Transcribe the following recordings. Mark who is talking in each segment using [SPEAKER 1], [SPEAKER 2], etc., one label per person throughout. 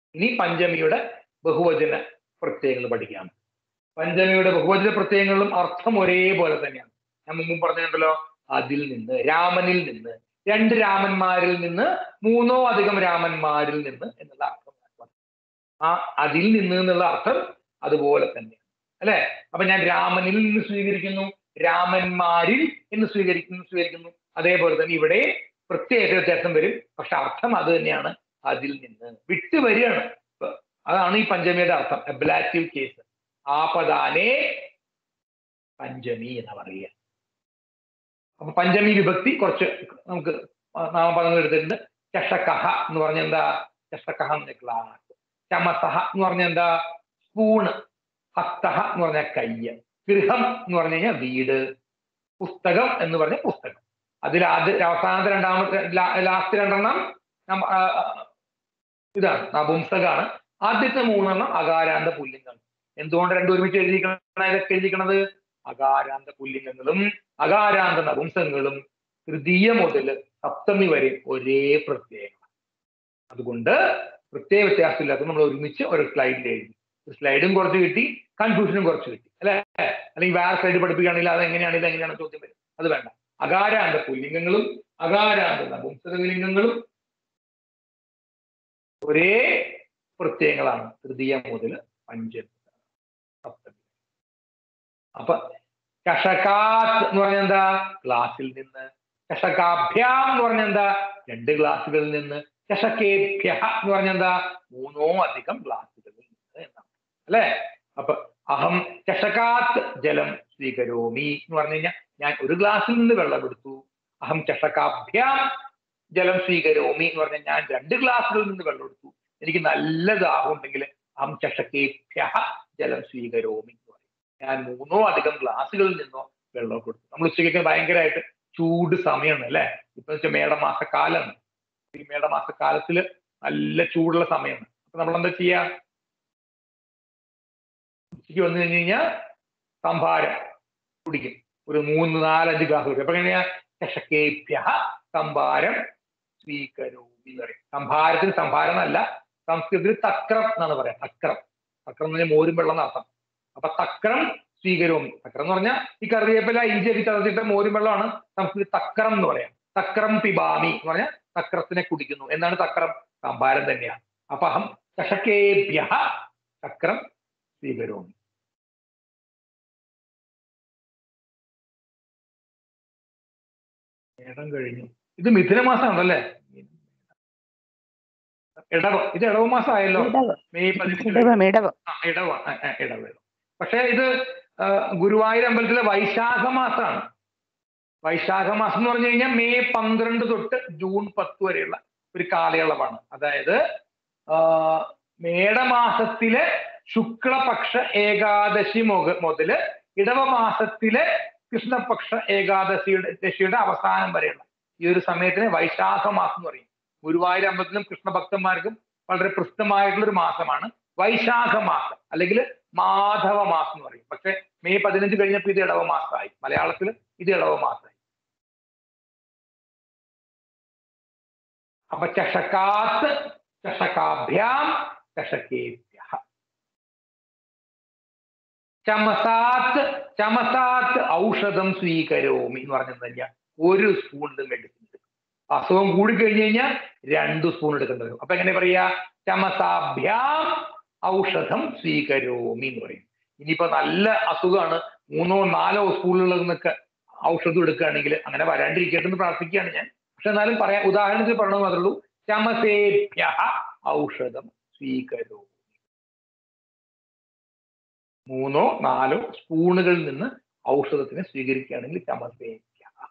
[SPEAKER 1] ഇനി പഞ്ചമിയുടെ ബഹുവചന പ്രത്യയങ്ങൾ പഠിക്കാം പഞ്ചമിയുടെ ബഹുവചന പ്രത്യയങ്ങളിലും അർത്ഥം ഒരേപോലെ തന്നെയാണ് ഞാൻ മുമ്പ് പറഞ്ഞിട്ടുണ്ടല്ലോ അതിൽ നിന്ന് രാമനിൽ നിന്ന് രണ്ട് രാമന്മാരിൽ നിന്ന് മൂന്നോ അധികം രാമന്മാരിൽ നിന്ന് എന്നുള്ള അർത്ഥം ആ അതിൽ നിന്ന് എന്നുള്ള അർത്ഥം അതുപോലെ തന്നെയാണ് അല്ലെ അപ്പൊ ഞാൻ രാമനിൽ നിന്ന് സ്വീകരിക്കുന്നു രാമന്മാരിൽ എന്ന് സ്വീകരിക്കുന്നു സ്വീകരിക്കുന്നു അതേപോലെ തന്നെ ഇവിടെ പ്രത്യേക വ്യത്യാസം വരും പക്ഷെ അർത്ഥം അത് തന്നെയാണ് അതിൽ നിന്ന് വിട്ടു വരികയാണ് ഇപ്പൊ അതാണ് ഈ പഞ്ചമിയുടെ അർത്ഥം എബ്ലാറ്റീവ് കേസ് ആപദാനെ പഞ്ചമി എന്ന് പറയുക അപ്പൊ പഞ്ചമി വിഭക്തി കുറച്ച് നമുക്ക് നാമപദങ്ങൾ എടുത്തിട്ടുണ്ട് ചഷകഹ എന്ന് പറഞ്ഞ എന്താ ചഷകഹ എന്ന ഗ്ലാസ് ചമസഹ എന്ന് പറഞ്ഞ എന്താ സ്പൂണ് ഹസ്തഹ എന്ന് പറഞ്ഞ കയ്യ് ഗൃഹം എന്ന് പറഞ്ഞു കഴിഞ്ഞാൽ വീട് പുസ്തകം എന്ന് പറഞ്ഞ പുസ്തകം അതിൽ ആദ്യ അവസാനത്തെ രണ്ടാമത്തെ ലാസ്റ്റ് രണ്ടെണ്ണം ഇതാണ് നപുംസകാണ് ആദ്യത്തെ മൂന്നെണ്ണം അകാരാന്ത പുല്ലിംഗങ്ങൾ എന്തുകൊണ്ട് രണ്ടും ഒരുമിച്ച് എഴുതിക്കണം ഇതൊക്കെ എഴുതിക്കണത് അകാരാന്ത പുല്ലിംഗങ്ങളും അകാരാന്ത നപുംസങ്ങളും തൃതീയ മുതൽ സപ്തമി വരെ ഒരേ പ്രത്യയങ്ങളാണ് അതുകൊണ്ട് പ്രത്യേക വ്യത്യാസമില്ലാത്ത നമ്മൾ ഒരുമിച്ച് ഒരു സ്ലൈഡിൽ എഴുതി സ്ലൈഡും കുറച്ച് കിട്ടി കൺഫ്യൂഷനും കുറച്ച് കിട്ടി അല്ലെ അല്ലെങ്കിൽ വേറെ സ്ലൈഡ് പഠിപ്പിക്കുകയാണെങ്കിൽ അത് എങ്ങനെയാണ് ഇത് എങ്ങനെയാണ് ചോദ്യം വരും അത് വേണ്ട അകാരാന്ത പുല്ലിംഗങ്ങളും അകാരാന്ത നപുംസകലിംഗങ്ങളും ഒരേ പ്രത്യയങ്ങളാണ് തൃതീയ മുതൽ പഞ്ചമി സപ്തമി അപ്പൊ കഷകാത്ത് എന്ന് പറഞ്ഞ എന്താ ഗ്ലാസിൽ നിന്ന് കഷകാഭ്യാം എന്ന് പറഞ്ഞ എന്താ രണ്ട് ഗ്ലാസുകളിൽ നിന്ന് കഷകേഭ്യ എന്ന് പറഞ്ഞ എന്താ മൂന്നോ അധികം ഗ്ലാസുകളിൽ നിന്ന് എന്നാണ് അല്ലെ അപ്പൊ അഹം ചഷകാത്ത് ജലം സ്വീകരോമി എന്ന് പറഞ്ഞു കഴിഞ്ഞാൽ ഞാൻ ഒരു ഗ്ലാസ്സിൽ നിന്ന് വെള്ളം എടുത്തു അഹം ചഷകാഭ്യാം ജലം സ്വീകരോമി എന്ന് പറഞ്ഞാൽ ഞാൻ രണ്ട് ഗ്ലാസുകളിൽ നിന്ന് വെള്ളം എടുത്തു എനിക്ക് നല്ല ദാഹം ഉണ്ടെങ്കിൽ അഹം ചഷകേഭ്യ ജലം സ്വീകരോമി എന്ന് പറയും ഞാൻ മൂന്നോ അധികം ഗ്ലാസുകളിൽ നിന്നോ വെള്ളം കൊടുത്തു നമ്മൾ ഉച്ചയ്ക്കൊക്കെ ഭയങ്കരമായിട്ട് ചൂട് സമയമാണ് അല്ലെ ഇപ്പൊ വെച്ചാൽ മേടമാസക്കാലമാണ് ഈ മേടമാസക്കാലത്തില് നല്ല ചൂടുള്ള സമയമാണ് അപ്പൊ നമ്മൾ എന്താ ചെയ്യാ ഉച്ചയ്ക്ക് വന്നു കഴിഞ്ഞ് കഴിഞ്ഞാൽ സംഭാരം കുടിക്കും ഒരു മൂന്ന് നാലഞ്ച് ഗ്ലാസ് കുടിക്കും അപ്പൊ എങ്ങനെയാ ചഷക്കേഭ്യ സംഭാരം സ്വീകരോമി എന്ന് പറയും സംഭാരത്തിന് സംഭാരം എന്നല്ല സംസ്കൃതത്തിൽ തക്രം എന്നാണ് പറയാം തക്രം തക്രം എന്ന് പറഞ്ഞാൽ മോരും വെള്ളം എന്നർത്ഥം അപ്പൊ തക്രം സ്വീകരോമി തക്രം എന്ന് പറഞ്ഞാൽ ഈ കറിവേപ്പില ഇഞ്ചിയൊക്കെ ചതച്ചിട്ട് മോരും വെള്ളമാണ് സംസ്കൃതി തക്രം എന്ന് പറയാം തക്രം പിബാമി എന്ന് പറഞ്ഞാൽ തക്രത്തിനെ കുടിക്കുന്നു എന്നാണ് തക്രം സംഭാരം തന്നെയാണ് അപ്പൊ അഹം ചഷക്കേഭ്യ തക്രം സ്വീകരോമി മേടം കഴിഞ്ഞു ഇത് മിഥുന മാസമാണല്ലേ ഇടവ ഇത് ഇടവ മാസം ആയല്ലോ
[SPEAKER 2] ഇടവ്
[SPEAKER 1] മെയ് പതിനഞ്ച്
[SPEAKER 2] ഇടവം ഇടവം
[SPEAKER 1] ആ ഇടവ ആ, ആ, ഇടവ ഇടവ. പക്ഷേ ഇത് ആ, ഗുരുവായൂർ അമ്പലത്തിലെ വൈശാഖ മാസമാണ് വൈശാഖ മാസം എന്ന് പറഞ്ഞു കഴിഞ്ഞാൽ മെയ് പന്ത്രണ്ട് തൊട്ട് ജൂൺ പത്ത് വരെയുള്ള ഒരു കാലയളവാണ് അതായത് ആ, മേടമാസത്തിലെ ശുക്ലപക്ഷ ഏകാദശി മുക മുതല് ഇടവമാസത്തിലെ കൃഷ്ണപക്ഷ ഏകാദശിയുടെ ദശിയുടെ അവസാനം വരെയുള്ള ഈ ഒരു സമയത്തിന് വൈശാഖ മാസം എന്ന് പറയും ഗുരുവായൂർ അമ്പലത്തിലും കൃഷ്ണഭക്തന്മാർക്കും വളരെ പ്രസിദ്ധമായിട്ടുള്ള ഒരു മാസമാണ് വൈശാഖ മാസം അല്ലെങ്കിൽ മാധവ മാസം എന്ന് പറയും പക്ഷെ മെയ് പതിനഞ്ച് കഴിഞ്ഞപ്പോൾ ഇത് ഇടവ മാസമായി മലയാളത്തിൽ ഇത് ഇടവ മാസമായി അപ്പൊ ചഷകാത്ത് ചഷകാഭ്യാം ചഷക്കേഭ്യ ചമസാത്ത് ചമസാത്ത് ഔഷധം സ്വീകരോമി എന്ന് പറഞ്ഞത് തന്നെയാണ് ഒരു സ്പൂൺ മെഡിസിൻ അസുഖം കൂടി കഴിഞ്ഞു കഴിഞ്ഞാൽ രണ്ട് സ്പൂൺ എടുക്കേണ്ടി വരും അപ്പൊ എങ്ങനെ പറയാ ചമസാഭ്യാം ഔഷധം സ്വീകരോമി എന്ന് പറയും ഇനിയിപ്പോ നല്ല അസുഖമാണ് മൂന്നോ നാലോ സ്പൂണുകളിൽ നിന്നൊക്കെ ഔഷധം എടുക്കുകയാണെങ്കിൽ അങ്ങനെ വരാണ്ടിരിക്കട്ടെ എന്ന് പ്രാർത്ഥിക്കുകയാണ് ഞാൻ പക്ഷെ എന്നാലും പറയാം ഉദാഹരണത്തിന് പറഞ്ഞത് മാത്രമേ ഉള്ളൂ ചമസേഭ്യ ഔഷധം സ്വീകരോമി മൂന്നോ നാലോ സ്പൂണുകളിൽ നിന്ന് ഔഷധത്തിനെ സ്വീകരിക്കുകയാണെങ്കിൽ ചമസേഭ്യ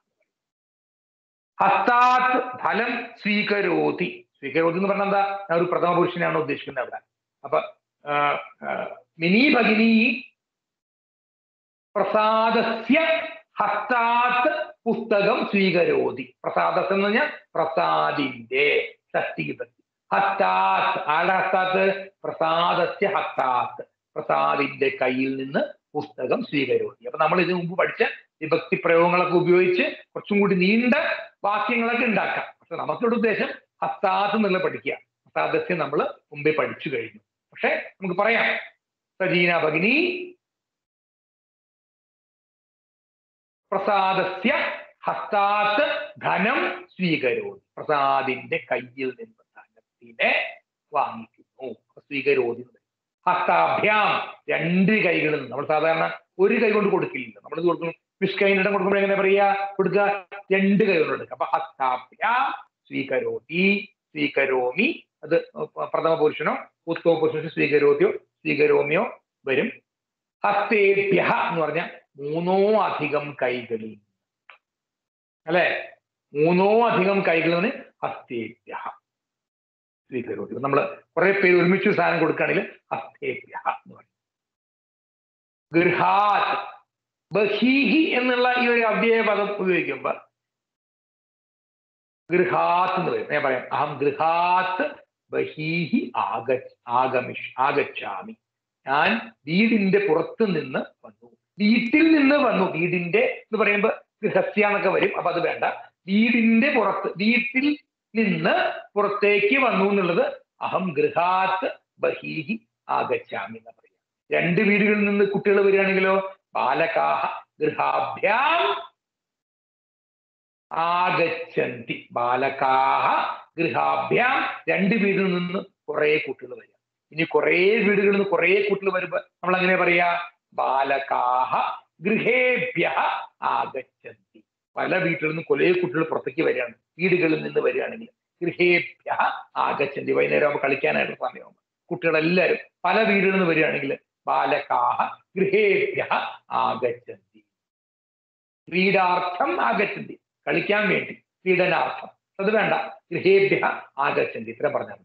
[SPEAKER 1] ഹസ്താത് ഫലം സ്വീകരോതി സ്വീകരോതി എന്ന് പറഞ്ഞാൽ എന്താ ഞാൻ ഒരു പ്രഥമ പുരുഷനാണ് ഉദ്ദേശിക്കുന്നത് അവിടെ അപ്പൊ ആ, ആ, മിനി ഭഗിനി പ്രസാദസ്യ ഹസ്താത് പുസ്തകം സ്വീകരോതി പ്രസാദസ് എന്ന് പറഞ്ഞാൽ പ്രസാദിന്റെ ഷഷ്ടി വിഭക്തി ഹസ്താത് ആരുടെ ഹസ്താത്ത് പ്രസാദസ്യ ഹസ്താത്ത് പ്രസാദിന്റെ കയ്യിൽ നിന്ന് പുസ്തകം സ്വീകരോതി അപ്പൊ നമ്മൾ ഇതിനു മുമ്പ് പഠിച്ച വിഭക്തി പ്രയോഗങ്ങളൊക്കെ ഉപയോഗിച്ച് കുറച്ചും കൂടി നീണ്ട വാക്യങ്ങളൊക്കെ ഉണ്ടാക്കാം പക്ഷെ നമുക്കുള്ള ഉദ്ദേശം ഹസ്താത്ത് എന്നുള്ള പഠിക്കുക പ്രസാദസ്യ നമ്മൾ മുമ്പേ പഠിച്ചു കഴിഞ്ഞു പക്ഷെ നമുക്ക് പറയാം സജീന ഭഗിനി പ്രസാദസ്യ ഹസ്താത്ത് ധനം സ്വീകരോതി പ്രസാദിന്റെ കയ്യിൽ നിന്ന് ധനത്തിനെ വാങ്ങിക്കുന്നു സ്വീകരോതി എന്ന് പറയും. ഹസ്താഭ്യാം രണ്ട് കൈകളിൽ നിന്ന് നമ്മൾ സാധാരണ ഒരു കൈ കൊണ്ട് കൊടുക്കില്ല നമ്മൾ കൊടുക്കും വിഷ്കൈനിടം കൊടുക്കുമ്പോൾ എങ്ങനെ പറയാ കൊടുക്കുക രണ്ട് കൈ കൊണ്ട് കൊടുക്കുക അപ്പൊ ഹസ്താഭ്യാം സ്വീകരോതി സ്വീകരോമി അത് പ്രഥമ പുരുഷനോ ഉത്തമ പുരുഷനോ സ്വീകരോതിയോ സ്വീകരോമിയോ വരും ഹസ്തേഭ്യ എന്ന് പറഞ്ഞ മൂന്നോ അധികം കൈകളിൽ അല്ലെ മൂന്നോ അധികം കൈകളിൽ നിന്ന് ഹസ്തേഭ്യ സ്വീകരോതി നമ്മൾ കുറെ പേര് ഒരുമിച്ച് സാധനം കൊടുക്കുകയാണെങ്കിൽ ഹസ്തേഭ്യ എന്ന് പറയും ഗൃഹാത് ബഹീഹി എന്നുള്ള ഈ ഒരു അവ്യയ പദം ഉപയോഗിക്കുമ്പോൾ ഗൃഹാത്ത് എന്ന് പറയും ഞാൻ പറയാം അഹം ഗൃഹാത്ത് ബഹീഹി ആഗ ആഗമിഷ് ആഗച്ഛാമി ഞാൻ വീടിന്റെ പുറത്ത് നിന്ന് വന്നു വീട്ടിൽ നിന്ന് വന്നു വീടിന്റെ എന്ന് പറയുമ്പോൾ ഗൃഹസ്യ എന്നൊക്കെ വരും അപ്പൊ അത് വേണ്ട വീടിന്റെ പുറത്ത് വീട്ടിൽ നിന്ന് പുറത്തേക്ക് വന്നു എന്നുള്ളത് അഹം ഗൃഹാത്ത് ബഹീഹി ആഗച്ഛാമി എന്ന് പറയാം രണ്ട് വീടുകളിൽ നിന്ന് കുട്ടികൾ വരികയാണെങ്കിലോ ബാലകാഹ ഗൃഹാഭ്യാം ആഗച്ഛന്തി ബാലകാഹ ഗൃഹാഭ്യാം രണ്ട് വീടിൽ നിന്ന് കുറെ കുട്ടികൾ വരിക ഇനി കുറെ വീടുകളിൽ നിന്ന് കുറെ കുട്ടികൾ വരുമ്പോ നമ്മൾ അങ്ങനെ പറയാ ബാലകാഹ ഗൃഹേഭ്യ ആഗച്ഛന്തി പല വീട്ടിൽ നിന്ന് കുറെ കുട്ടികൾ പുറത്തേക്ക് വരികയാണ് വീടുകളിൽ നിന്ന് വരികയാണെങ്കിൽ ഗൃഹേഭ്യ ആഗച്ഛന്തി വൈകുന്നേരം ആകുമ്പോൾ കളിക്കാനായിട്ട് സമയമാകുമ്പോൾ കുട്ടികളെല്ലാവരും പല വീടുകളിൽ നിന്ന് വരികയാണെങ്കിൽ ബാലകാഹ ഗൃഹേഭ്യ ആഗച്ഛന്തി ക്രീഡാർത്ഥം ആഗച്ഛന്തി കളിക്കാൻ വേണ്ടി ക്രീഡനാർത്ഥം അത് വേണ്ട ഗൃഹേഭ്യ ആഗച്ഛന്തി ഇത്ര പറഞ്ഞാൽ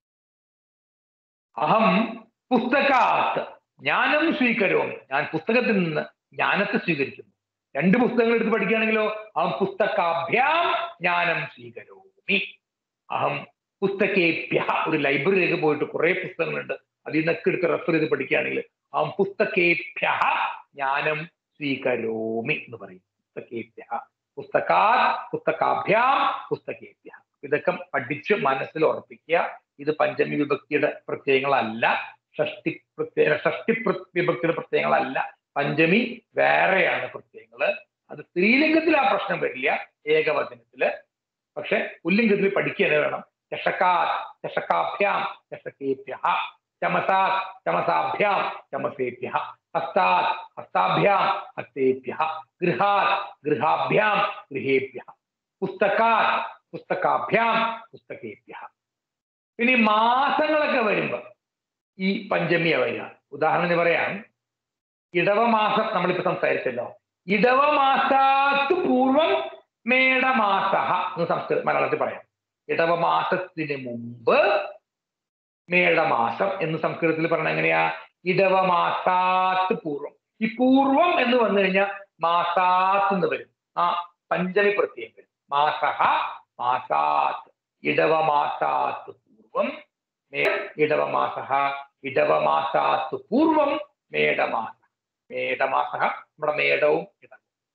[SPEAKER 1] അഹം പുസ്തകാത്ത് ജ്ഞാനം സ്വീകരോമി ഞാൻ പുസ്തകത്തിൽ നിന്ന് ജ്ഞാനത്തെ സ്വീകരിക്കുന്നു രണ്ട് പുസ്തകങ്ങൾ എടുത്ത് പഠിക്കുകയാണെങ്കിലോ അഹം പുസ്തകാഭ്യാം ജ്ഞാനം സ്വീകരോമി അഹം പുസ്തകേഭ്യ ഒരു ലൈബ്രറിയിലേക്ക് പോയിട്ട് കുറെ പുസ്തകങ്ങളുണ്ട് അതിൽ നിന്നൊക്കെ എടുത്ത് റെഫർ ചെയ്ത് പഠിക്കുകയാണെങ്കിൽ അഹം പുസ്തകേഭ്യ ജ്ഞാനം സ്വീകരോമി എന്ന് പറയും പുസ്തകേഭ്യ പുസ്തകാ പുസ്തകാഭ്യാം പുസ്തകേഭ്യ ഇതൊക്കെ പഠിച്ച് മനസ്സിൽ ഉറപ്പിക്കുക ഇത് പഞ്ചമി വിഭക്തിയുടെ പ്രത്യയങ്ങളല്ല ഷഷ്ടി പ്രത്യയ ഷഷ്ടി പ്ര- വിഭക്തിയുടെ പ്രത്യയങ്ങളല്ല പഞ്ചമി വേറെയാണ് പ്രത്യയങ്ങള് അത് സ്ത്രീലിംഗത്തിൽ ആ പ്രശ്നം വരില്ല ഏകവചനത്തില് പക്ഷെ പുല്ലിംഗത്തിൽ പഠിക്കുക തന്നെ വേണം ചഷക്കാ ചഷക്കാഭ്യാം ചഷക്കേഭ്യ ചമസാത് ചമസാഭ്യാം ചമസേഭ്യ ഹസ്താത് ഹസ്താഭ്യാം ഹസ്തേഭ്യ ഗൃഹാത് ഗൃഹാഭ്യാം ഗൃഹേഭ്യ പുസ്തകാത് പുസ്തകാഭ്യാം പുസ്തകേഭ്യ ഇനി മാസങ്ങളൊക്കെ വരുമ്പോ ഈ പഞ്ചമിയ വരിക ഉദാഹരണത്തിന് പറയാം ഇടവമാസം നമ്മളിപ്പോ സംസാരിച്ചല്ലോ ഇടവമാസാത്ത് പൂർവം മേടമാസ എന്ന് സംസ്കൃത മലയാളത്തിൽ പറയാം ഇടവമാസത്തിന് മുമ്പ് മേടമാസം എന്ന് സംസ്കൃതത്തിൽ പറഞ്ഞ എങ്ങനെയാ ഇടവമാസാത്ത് പൂർവം ഈ പൂർവം എന്ന് വന്നു കഴിഞ്ഞാൽ മാസാത്ത് എന്ന് വരും ആ പഞ്ചമി പ്രത്യയം വരും മാസഹ മാസാത്ത് ഇടവമാസാത്ത് പൂർവം മേ- ഇടവമാസഹ ഇടവമാസാത്ത് പൂർവം മേടമാസ മേടമാസ നമ്മുടെ മേടവും ഇടവും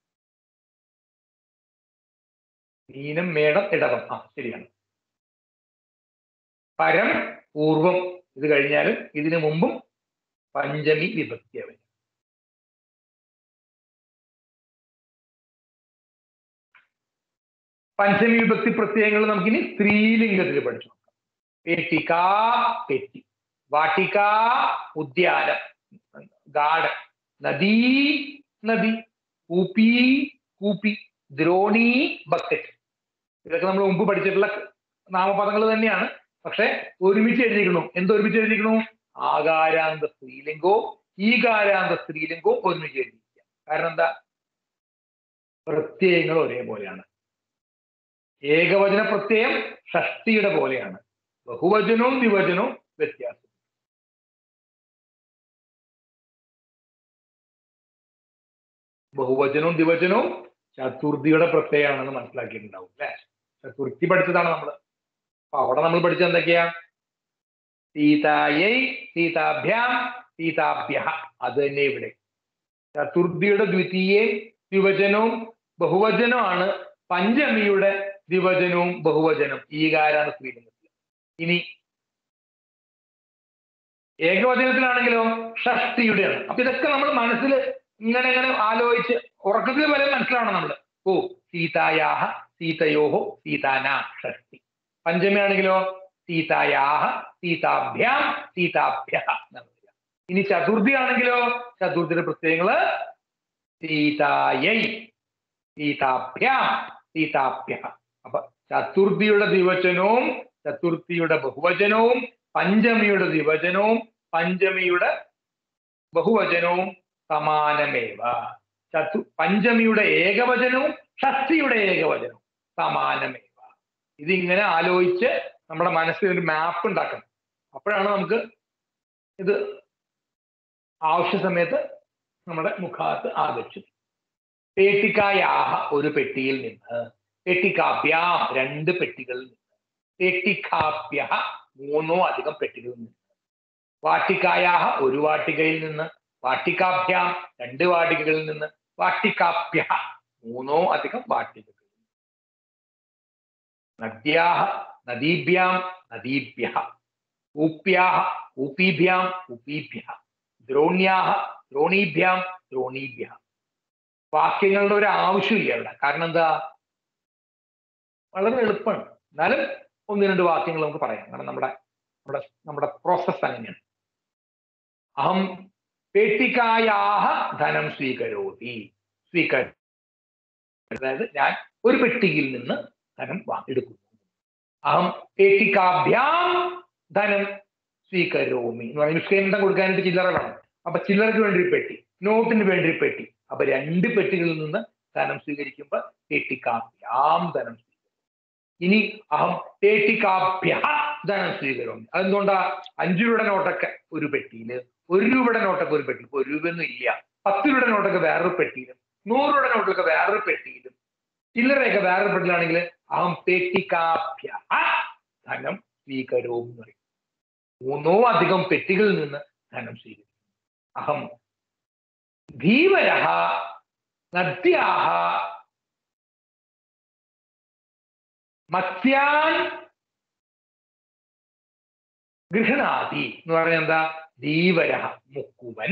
[SPEAKER 1] മീനം മേടം ഇടവം ആ ശരിയാണ് പരം പൂർവം ഇത് കഴിഞ്ഞാലും ഇതിനു മുമ്പും പഞ്ചമി വിഭക്തി വരും പഞ്ചമി വിഭക്തി പ്രത്യയങ്ങൾ നമുക്കിനി സ്ത്രീലിംഗത്തിൽ പഠിച്ചു നോക്കാം പേട്ടിക പെറ്റി വാട്ടിക ഉദ്യാനം ഗാർഡൻ നദീ നദി കൂപ്പി കൂപ്പി ദ്രോണി ബക്കറ്റ് ഇതൊക്കെ നമ്മൾ മുമ്പ് പഠിച്ചിട്ടുള്ള നാമപദങ്ങൾ തന്നെയാണ് പക്ഷെ ഒരുമിച്ച് എഴുതിയിരിക്കണു എന്ത് ഒരുമിച്ച് എഴുതിയിരിക്കണു ആകാരാന്ത സ്ത്രീലിംഗവും ഈകാരാന്ത സ്ത്രീലിംഗവും ഒരുമിച്ച് എഴുതിയിരിക്കുക കാരണം എന്താ പ്രത്യയങ്ങൾ ഒരേപോലെയാണ് ഏകവചന പ്രത്യയം ഷഷ്ടിയുടെ പോലെയാണ് ബഹുവചനവും ദ്വിവചനവും വ്യത്യാസം ബഹുവചനവും ദ്വിവചനവും ചതുർത്ഥിയുടെ പ്രത്യയമാണെന്ന് മനസ്സിലാക്കിയിട്ടുണ്ടാവും അല്ലെ ചതുർത്ഥി പഠിച്ചതാണ് നമ്മൾ അപ്പൊ അവിടെ നമ്മൾ പഠിച്ചത് എന്തൊക്കെയാ സീതായൈ സീതാഭ്യാം സീതാഭ്യ അത് തന്നെ ഇവിടെ ചതുർത്ഥിയുടെ ദ്വിതീയയും ദ്വിവചനവും ബഹുവചനമാണ് പഞ്ചമിയുടെ ദ്വിവചനവും ബഹുവചനം ഈകാരാണ് സ്ത്രീലിംഗത്തിൽ ഇനി ഏകവചനത്തിലാണെങ്കിലോ ഷഷ്ടിയുടെയാണ് അപ്പൊ ഇതൊക്കെ നമ്മൾ മനസ്സിൽ ഇങ്ങനെ ഇങ്ങനെ ആലോചിച്ച് ഉറക്കത്തിൽ വരെ മനസ്സിലാവണം നമ്മൾ ഓ സീതായാഹ സീതയോഹോ സീതാന ഷഷ്ടി പഞ്ചമിയാണെങ്കിലോ സീതായാഹ സീതാഭ്യാം സീതാഭ്യ എന്നാണ് വരിക. ഇനി ചതുർത്ഥി ആണെങ്കിലോ ചതുർത്ഥിയുടെ പ്രത്യയങ്ങള് സീതായൈ സീതാഭ്യാം സീതാഭ്യ അപ്പൊ ചതുർത്ഥിയുടെ ദ്വിവചനവും ചതുർത്ഥിയുടെ ബഹുവചനവും പഞ്ചമിയുടെ ദ്വിവചനവും പഞ്ചമിയുടെ ബഹുവചനവും സമാനമേവ ചതു പഞ്ചമിയുടെ ഏകവചനവും ഷഷ്ടിയുടെ ഏകവചനവും സമാനമേവ ഇതിങ്ങനെ ആലോചിച്ച് നമ്മുടെ മനസ്സിൽ ഒരു മാപ്പ് ഉണ്ടാക്കണം അപ്പോഴാണ് നമുക്ക് ഇത് ആവശ്യ സമയത്ത് നമ്മുടെ മുഖാത്ത് ആകച്ചു പേട്ടിക്കായാഹ ഒരു പെട്ടിയിൽ നിന്ന് പെട്ടിക്കാഭ്യാം രണ്ട് പെട്ടികളിൽ നിന്ന് പെട്ടിക്കാഭ്യ മൂന്നോ അധികം പെട്ടികളിൽ നിന്ന് വാട്ടിക്കായാഹ ഒരു വാട്ടികയിൽ നിന്ന് വാട്ടിക്കാഭ്യാം രണ്ട് വാട്ടികകളിൽ നിന്ന് വാട്ടിക്കാഭ്യ മൂന്നോ അധികം വാട്ടികകൾ നദ്യാഹ നദീഭ്യാം നദീഭ്യ ഊപ്യാഹ ഊപീഭ്യാം ഊപീഭ്യ ദ്രോണ്യാഹ ദ്രോണീഭ്യാം ദ്രോണീഭ്യ വാക്യങ്ങളുടെ ഒരു ആവശ്യമില്ല അവിടെ കാരണം എന്താ വളരെ എളുപ്പമാണ് എന്നാലും ഒന്ന് രണ്ട് വാക്യങ്ങൾ നമുക്ക് പറയാം കാരണം നമ്മുടെ നമ്മുടെ നമ്മുടെ പ്രോസസ് അങ്ങനെയാണ് അഹം പെട്ടിക്കായാഹ ധനം സ്വീകരോതി സ്വീകര അതായത് ഞാൻ ഒരു പെട്ടിയിൽ നിന്ന് ധനം വാ എടുക്കുന്നു അഹം പേട്ടിക്കാഭ്യാം ധനം സ്വീകരോമി എന്ന് പറയുന്നത് നിഷ്കേന്ദ്രം കൊടുക്കാനായിട്ട് ചില്ലറ വേണം അപ്പൊ ചില്ലറയ്ക്ക് വേണ്ടി ഒരു പെട്ടി നോട്ടിന് വേണ്ടി ഒരു പെട്ടി അപ്പൊ രണ്ട് പെട്ടികളിൽ നിന്ന് ധനം സ്വീകരിക്കുമ്പോൾ പേട്ടിക്കാഭ്യാം ധനം സ്വീകരിക്കും ഇനി അഹം പേട്ടിക്കാഭ്യ ധനം സ്വീകരോമി അതെന്തുകൊണ്ടാ അഞ്ചു രൂപയുടെ നോട്ടൊക്കെ ഒരു പെട്ടിയില് ഒരു രൂപയുടെ നോട്ടൊക്കെ ഒരു പെട്ടിയിൽ ഇപ്പൊ ഒരു രൂപയൊന്നും ഇല്ല പത്ത് രൂപയുടെ നോട്ടൊക്കെ വേറൊരു പെട്ടിയിലും നൂറ് രൂപയുടെ നോട്ടൊക്കെ വേറൊരു പെട്ടിയിലും ചില്ലറയൊക്കെ വേറൊരു പെട്ടിയിലാണെങ്കിൽ അഹം പേട്ടിക്കാഭ്യ ധനം സ്വീകരവും എന്ന് പറയും മൂന്നോ അധികം പെട്ടികളിൽ നിന്ന് ധനം സ്വീകരിക്കും അഹം ധീവരഹ നദ്യാഹ മത്സ്യാൻ ഗൃഹണാതി എന്ന് പറഞ്ഞാൽ എന്താ ധീവരഹ മുക്കുവൻ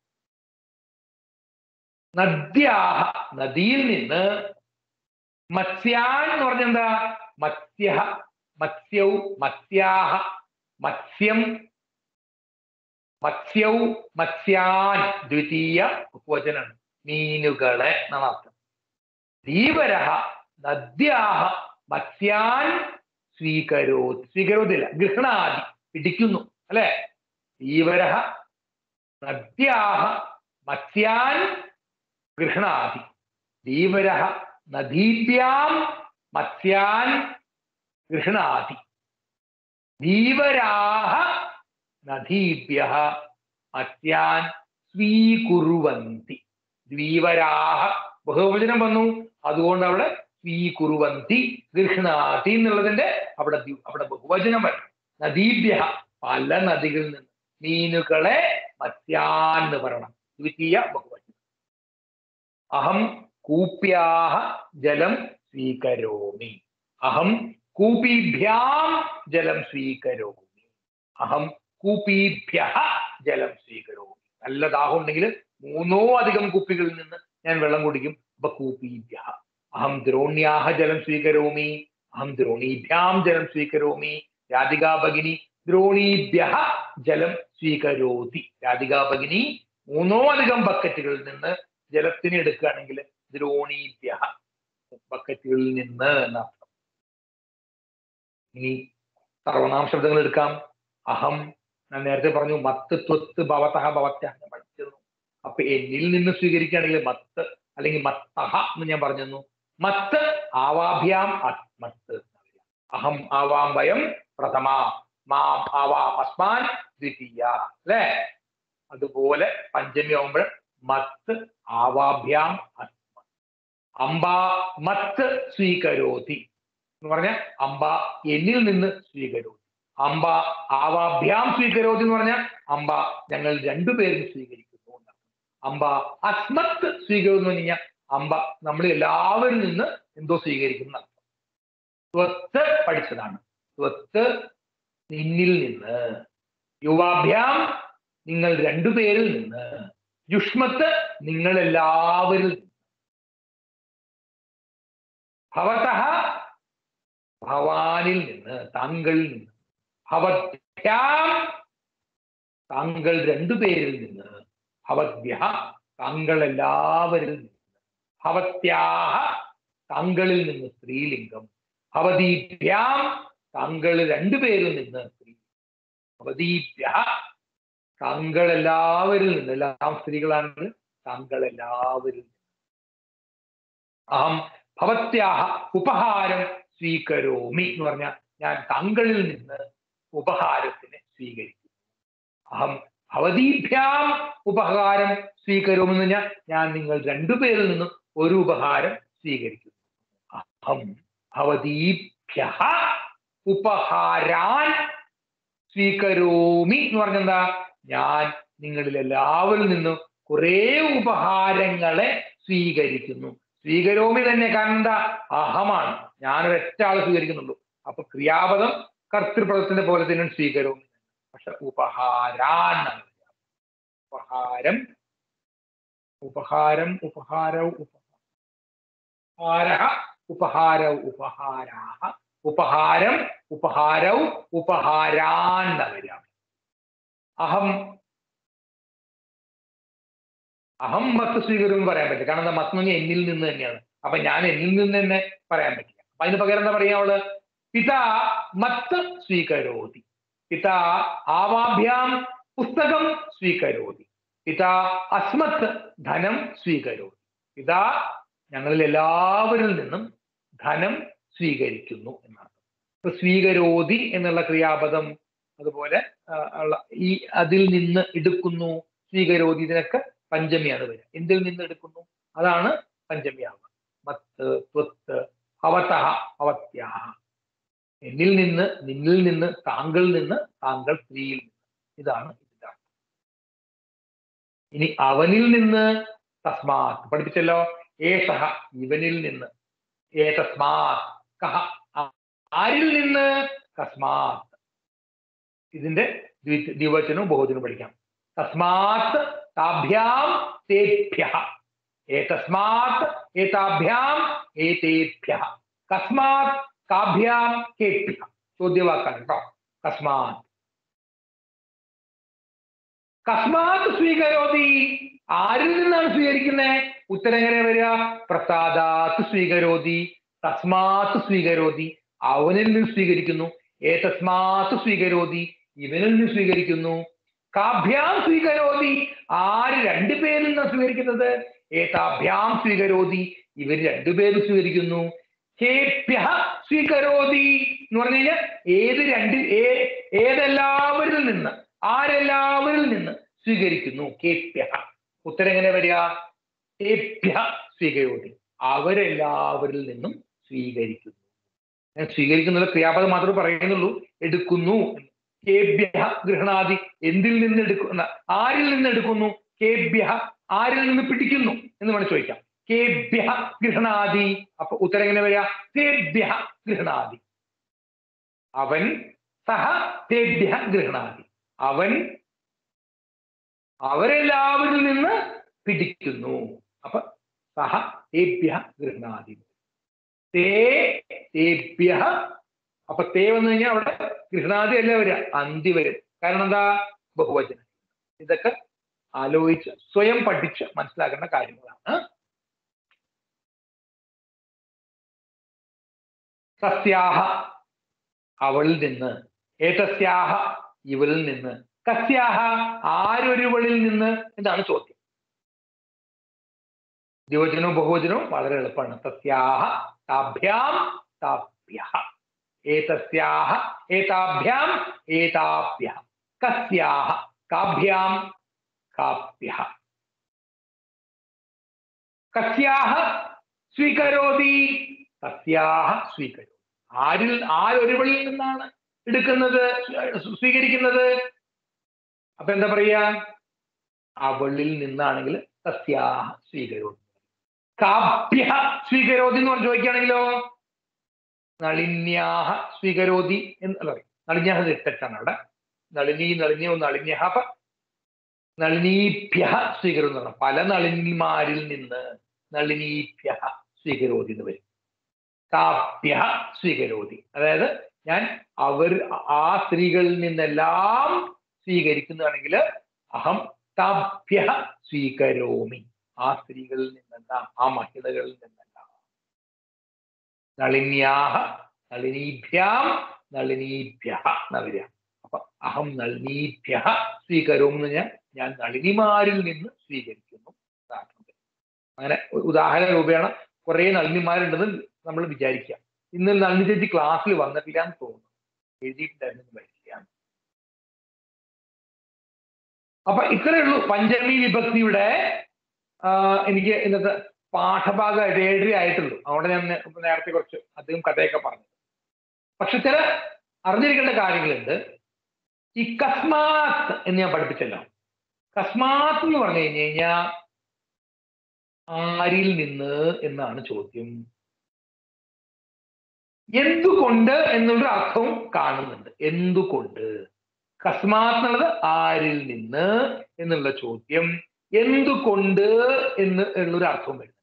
[SPEAKER 1] നദ്യാഹ നദിയിൽ നിന്ന് മത്സ്യാൻ എന്ന് പറഞ്ഞ എന്താ മത്സ്യ മത്സ്യൗ മത്സ്യാഹ മത്സ്യം മത്സ്യൗ മത്സ്യാൻ ദ്വിതീയ വചനാണ് മീനുകളെ എന്നാണ് അർത്ഥം ധീവരഹ നദ്യാഹ മത്സ്യാൻ സ്വീകരോ സ്വീകരോതില്ല ഗൃഹണാദി പിടിക്കുന്നു അല്ലെ ധീവരഹ നദ്യാഹ മത്സ്യാൻ ഗൃഹണാദി ധീവരഹ നദീഭ്യാം മത്സ്യാൻ ഗൃഹണാതി ധീവരാഹ നദീഭ്യ മത്സ്യാൻ സ്വീകുറുവന്തി ധീവരാഹ ബഹുവചനം വന്നു അതുകൊണ്ട് അവിടെ സ്വീകുറുവന്തി ഗൃഹണാതി എന്നുള്ളതിന്റെ അവിടെ ദ്വി- അവിടെ ബഹുവചനം വരും നദീഭ്യ പല നദികളിൽ നിന്ന് മീനുകളെ മത്സ്യാൻ എന്ന് പറയണം ദ്വിതീയ ബഹുവചനം അഹം കൂപ്യാഹ ജലം സ്വീകരോമി അഹം കൂപീഭ്യാം ജലം സ്വീകരോമി അഹം കൂപീഭ്യ ജലം സ്വീകരോമി നല്ല ദാഹം ഉണ്ടെങ്കിൽ മൂന്നോ അധികം കുപ്പികളിൽ നിന്ന് ഞാൻ വെള്ളം കുടിക്കും അപ്പൊ കൂപീഭ്യ അഹം ദ്രോണ്യാഹ ജലം സ്വീകരോമി അഹം ദ്രോണീഭ്യാം ജലം സ്വീകരോമി രാധികാ ഭഗിനി ദ്രോണീഭ്യ ജലം സ്വീകരോതി രാധികാ ഭഗിനി മൂന്നോ അധികം ബക്കറ്റുകളിൽ നിന്ന് ജലത്തിന് എടുക്കുകയാണെങ്കിൽ ദ്രോണീഭ്യ ബക്കറ്റുകളിൽ നിന്ന് എന്നർത്ഥം ഇനി സർവനാമ ശബ്ദങ്ങൾ എടുക്കാം അഹം ഞാൻ നേരത്തെ പറഞ്ഞു മത്ത് ത്വത്ത് ഭവതഹ ഭവത്യ ഞാൻ പഠിച്ചിരുന്നു അപ്പൊ എന്നിൽ നിന്ന് സ്വീകരിക്കുകയാണെങ്കിൽ മത്ത് അല്ലെങ്കിൽ മത്തഹ എന്ന് ഞാൻ പറഞ്ഞു മത്ത് ആവാഭ്യാം മത്ത് അഹം ആവാം വയം പ്രഥമ മാം ആവാം അസ്മാൻ ദ്വിതീയ അല്ലേ അതുപോലെ പഞ്ചമി ആവുമ്പോൾ മത്ത് ആവാഭ്യാം അസ്മ അംബ മത്ത് സ്വീകരോതി എന്ന് പറഞ്ഞ അംബ എന്നിൽ നിന്ന് സ്വീകരോതി അംബ ആവാഭ്യാം സ്വീകരോതി എന്ന് പറഞ്ഞാൽ അംബ ഞങ്ങൾ രണ്ടുപേരും സ്വീകരിക്കുന്നു എന്നാണ്. അംബ അസ്മത്ത് സ്വീകരണം എന്ന് കഴിഞ്ഞാൽ അംബ നമ്മൾ എല്ലാവരിൽ നിന്ന് എന്തോ സ്വീകരിക്കുന്ന അർത്ഥം സ്വത്ത് പഠിച്ചതാണ് സ്വത്ത് നിന്നിൽ നിന്ന് യുവാഭ്യാം നിങ്ങൾ രണ്ടുപേരിൽ നിന്ന് യുഷ്മത്ത് നിങ്ങൾ എല്ലാവരിൽ നിന്ന് ഭവതഃ ഭവാനിൽ നിന്ന് താങ്കളിൽ നിന്ന് ഭവത്യാം താങ്കൾ രണ്ടുപേരിൽ നിന്ന് ഭവദ്യ താങ്കൾ എല്ലാവരിൽ നിന്ന് ഭവത്യാഹ താങ്കളിൽ നിന്ന് സ്ത്രീലിംഗം ഭവതീഭ്യാം താങ്കൾ രണ്ടുപേരിൽ നിന്ന് സ്ത്രീ ഭവതീഭ്യ താങ്കൾ എല്ലാവരിൽ നിന്ന് എല്ലാം സ്ത്രീകളാണ് താങ്കൾ എല്ലാവരിൽ നിന്ന് അഹം ഭവത്യാഹ ഉപഹാരം സ്വീകരോമി എന്ന് പറഞ്ഞാൽ ഞാൻ താങ്കളിൽ നിന്ന് ഉപഹാരത്തിന് സ്വീകരിക്കും അഹം ഭവതീഭ്യാം ഉപഹാരം സ്വീകരോമി എന്ന് പറഞ്ഞാൽ ഞാൻ നിങ്ങൾ രണ്ടുപേരിൽ നിന്നും ഒരു ഉപഹാരം സ്വീകരിക്കുന്നു അഹം ഭവതീഭ്യ ഉപഹാരാൻ സ്വീകരോമി എന്ന് പറഞ്ഞെന്താ ഞാൻ നിങ്ങളിൽ എല്ലാവരിൽ നിന്നും കുറെ ഉപഹാരങ്ങളെ സ്വീകരിക്കുന്നു സ്വീകരോമി തന്നെ കണ്ട അഹമാണ് ഞാനൊരു ഒറ്റ ആള് സ്വീകരിക്കുന്നുള്ളൂ അപ്പൊ ക്രിയാപദം കർത്തൃപദത്തിന്റെ പോലെ തന്നെ സ്വീകരോമി പക്ഷെ ഉപഹാരാൻ എന്നാണ് പറയാ. ഉപഹാരം ഉപഹാരം ഉപഹാരവും ഉപഹാര ഉപഹാര ഉപഹാരാഹ ഉപഹാരം ഉപഹാരവും ഉപഹാരാൻ എന്നാ വരിക അഹം അഹം മത്ത് സ്വീകരം എന്ന് പറയാൻ പറ്റില്ല കാരണം എന്താ മത്ത് എന്ന് പറഞ്ഞാൽ എന്നിൽ നിന്ന് തന്നെയാണ് അപ്പൊ ഞാൻ എന്നിൽ നിന്ന് തന്നെ പറയാൻ പറ്റില്ല അപ്പൊ അതിന് പകരം എന്താ പറയാ അവള് പിതാ മത്ത് സ്വീകരോതി പിതാ ആവാഭ്യാം പുസ്തകം സ്വീകരോതി പിതാ അസ്മത്ത് ധനം സ്വീകരോതി പിതാ ഞങ്ങളിൽ എല്ലാവരിൽ നിന്നും ധനം സ്വീകരിക്കുന്നു എന്നാണ് ഇപ്പൊ സ്വീകരോതി എന്നുള്ള ക്രിയാപദം അതുപോലെ ആ, ഉള്ള ഈ അതിൽ നിന്ന് എടുക്കുന്നു സ്വീകരോതി ഇതിനൊക്കെ പഞ്ചമിയാണ് വരിക എന്തിൽ നിന്ന് എടുക്കുന്നു അതാണ് പഞ്ചമിയാവുക മത്ത് ത്വത്ത് ഭവതഃ ഭവത്യാഹ എന്നിൽ നിന്ന് നിന്നിൽ നിന്ന് താങ്കളിൽ നിന്ന് താങ്കൾ സ്ത്രീയിൽ നിന്ന് ഇതാണ് ഇതിന്റെ അർത്ഥം ഇനി അവനിൽ നിന്ന് തസ്മാത് പഠിപ്പിച്ചല്ലോ ഏഷഹ ഇവനിൽ നിന്ന് ഏ തസ്മാത് കഹ ആ- ആരിൽ നിന്ന് തസ്മാത് ഇതിന്റെ ദ്വി- ദ്വിവചനവും ബഹുവചനവും പഠിക്കാം തസ്മാത് താഭ്യാം തേഭ്യ ഏതസ്മാത് ഏതാഭ്യാം ഏതേഭ്യ കസ്മാത് കാഭ്യാം കേഭ്യ ചോദ്യവാക്കാണ് കേട്ടോ കസ്മാത് കസ്മാത് സ്വീകരോതി ആരിൽ നിന്നാണ് സ്വീകരിക്കുന്നത് ഉത്തരം എങ്ങനെ വരിക പ്രസാദാത്ത് സ്വീകരോതി തസ്മാത് സ്വീകരോതി അവനിൽ നിന്ന് സ്വീകരിക്കുന്നു ഏതസ്മാത് സ്വീകരോതി ഇവനിൽ നിന്ന് സ്വീകരിക്കുന്നു കാഭ്യാം സ്വീകരോതി ആര് രണ്ടുപേരിൽ നിന്ന് സ്വീകരിക്കുന്നത് ഏതാഭ്യാം സ്വീകരോതി ഇവർ രണ്ടുപേരും സ്വീകരിക്കുന്നു കേഭ്യ സ്വീകരോതി എന്ന് പറഞ്ഞു കഴിഞ്ഞാൽ ഏത് രണ്ട് ഏ- ഏതെല്ലാവരിൽ നിന്ന് ആരെല്ലാവരിൽ നിന്ന് സ്വീകരിക്കുന്നു കേഭ്യ ഉത്തരം എങ്ങനെ വരിക കേഭ്യ സ്വീകരോതി അവരെല്ലാവരിൽ നിന്നും സ്വീകരിക്കുന്നു ഞാൻ സ്വീകരിക്കുന്നത് ക്രിയാപദം മാത്രമേ പറയുന്നുള്ളൂ എടുക്കുന്നു എന്ന്. കേഭ്യ ഗൃഹണാദി എന്തിൽ നിന്ന് എടുക്കുന്ന ആരിൽ നിന്ന് എടുക്കുന്നു കേഭ്യ ആരിൽ നിന്ന് പിടിക്കുന്നു എന്ന് വേണം ചോദിക്കാം കേഭ്യ ഗൃഹണാദി അപ്പൊ ഉത്തരം എങ്ങനെ വരിക തേഭ്യ ഗൃഹണാദി അവൻ സഹ തേഭ്യ ഗൃഹണാദി അവൻ അവരെല്ലാവരിൽ നിന്ന് പിടിക്കുന്നു അപ്പൊ സഹ തേഭ്യ ഗൃഹണാദി തേ തേഭ്യ അപ്പൊ തേ വന്നു കഴിഞ്ഞാൽ അവിടെ ഗൃഹണാദി അല്ല വരിക അന്തി വരും കാരണം എന്താ ബഹുവചനം ഇതൊക്കെ ആലോചിച്ച് സ്വയം പഠിച്ച് മനസ്സിലാക്കേണ്ട കാര്യങ്ങളാണ് സസ്യാഹ അവളിൽ നിന്ന് ഏതസ്യാഹ ഇവളിൽ നിന്ന് കസ്യാഹ ആരൊരുവളിൽ നിന്ന് എന്നാണ് ചോദ്യം ദ്വിവചനവും ബഹുവചനവും വളരെ എളുപ്പമാണ് തസ്യാഹ താഭ്യാം താഭ്യ ഏതസ്യാഹ ഏതാഭ്യാം ഏതാഭ്യ കസ്യാഹ കാഭ്യാം കാഭ്യ കസ്യാഹ സ്വീകരോതി തസ്യാഹ സ്വീകരോതി ആരിൽ ആരൊരുവളിൽ നിന്നാണ് എടുക്കുന്നത് സ്വീകരിക്കുന്നത് അപ്പൊ എന്താ പറയാ അവളിൽ നിന്നാണെങ്കിൽ തസ്യാഹ സ്വീകരോതി കാഭ്യ സ്വീകരോതി എന്ന് പറഞ്ഞ് ചോദിക്കുകയാണെങ്കിലോ നളിന്യാഹ സ്വീകരോതി എന്ന് അല്ല നളിന്യാഹ തെറ്റാണ് അവിടെ നളിനി നളിനിയോ നളിന്യ അപ്പൊ നളിനീഭ്യ സ്വീകരണം പല നളിനിമാരിൽ നിന്ന് നളിനീഭ്യ സ്വീകരോതി എന്ന് വരും താഭ്യ സ്വീകരോതി അതായത് ഞാൻ അവർ ആ സ്ത്രീകളിൽ നിന്നെല്ലാം സ്വീകരിക്കുന്നതാണെങ്കിൽ അഹം താഭ്യ സ്വീകരോമി ആ സ്ത്രീകളിൽ നിന്നെല്ലാം ആ മഹിളകളിൽ നിന്നെല്ലാം നളിന്യാഹ നളിനീഭ്യാം നളിനീഭ്യ എന്നാ വരിക അപ്പൊ അഹം നളിനീഭ്യ സ്വീകരോം എന്ന് ഞാൻ ഞാൻ നളിനിമാരിൽ നിന്ന് സ്വീകരിക്കുന്നു എന്നാണ്. അങ്ങനെ ഒരു ഉദാഹരണ രൂപേണ കുറെ നളിനിമാരുണ്ടെന്ന് നമ്മൾ വിചാരിക്കുക ഇന്ന് നളിനി ചേച്ചി ക്ലാസ്സിൽ വന്നിട്ടില്ല എന്ന് തോന്നുന്നു എഴുതിയിട്ടുണ്ടായിരുന്നു വരില്ല അപ്പൊ ഇത്രയേ ഉള്ളൂ പഞ്ചമി വിഭക്തിയുടെ ആ, എനിക്ക് ഇന്നത്തെ പാഠഭാഗമായിട്ട് ഏഴര ആയിട്ടുള്ളൂ അതുകൊണ്ട് ഞാൻ നേ- നേരത്തെ കുറച്ച് അധികം കഥയൊക്കെ പറഞ്ഞു പക്ഷെ ചില അറിഞ്ഞിരിക്കേണ്ട കാര്യങ്ങളുണ്ട് ഈ കസ്മാത്ത് എന്ന് ഞാൻ പഠിപ്പിച്ചല്ലോ കസ്മാത്ത് എന്ന് പറഞ്ഞു കഴിഞ്ഞു കഴിഞ്ഞാൽ ആരിൽ നിന്ന് എന്നാണ് ചോദ്യം എന്തുകൊണ്ട് എന്നുള്ളൊരു അർത്ഥവും കാണുന്നുണ്ട് എന്തുകൊണ്ട് കസ്മാത്ത് എന്നുള്ളത് ആരിൽ നിന്ന് എന്നുള്ള ചോദ്യം എന്തുകൊണ്ട് എന്ന് ഉള്ളൊരു അർത്ഥവും വരുന്നുണ്ട്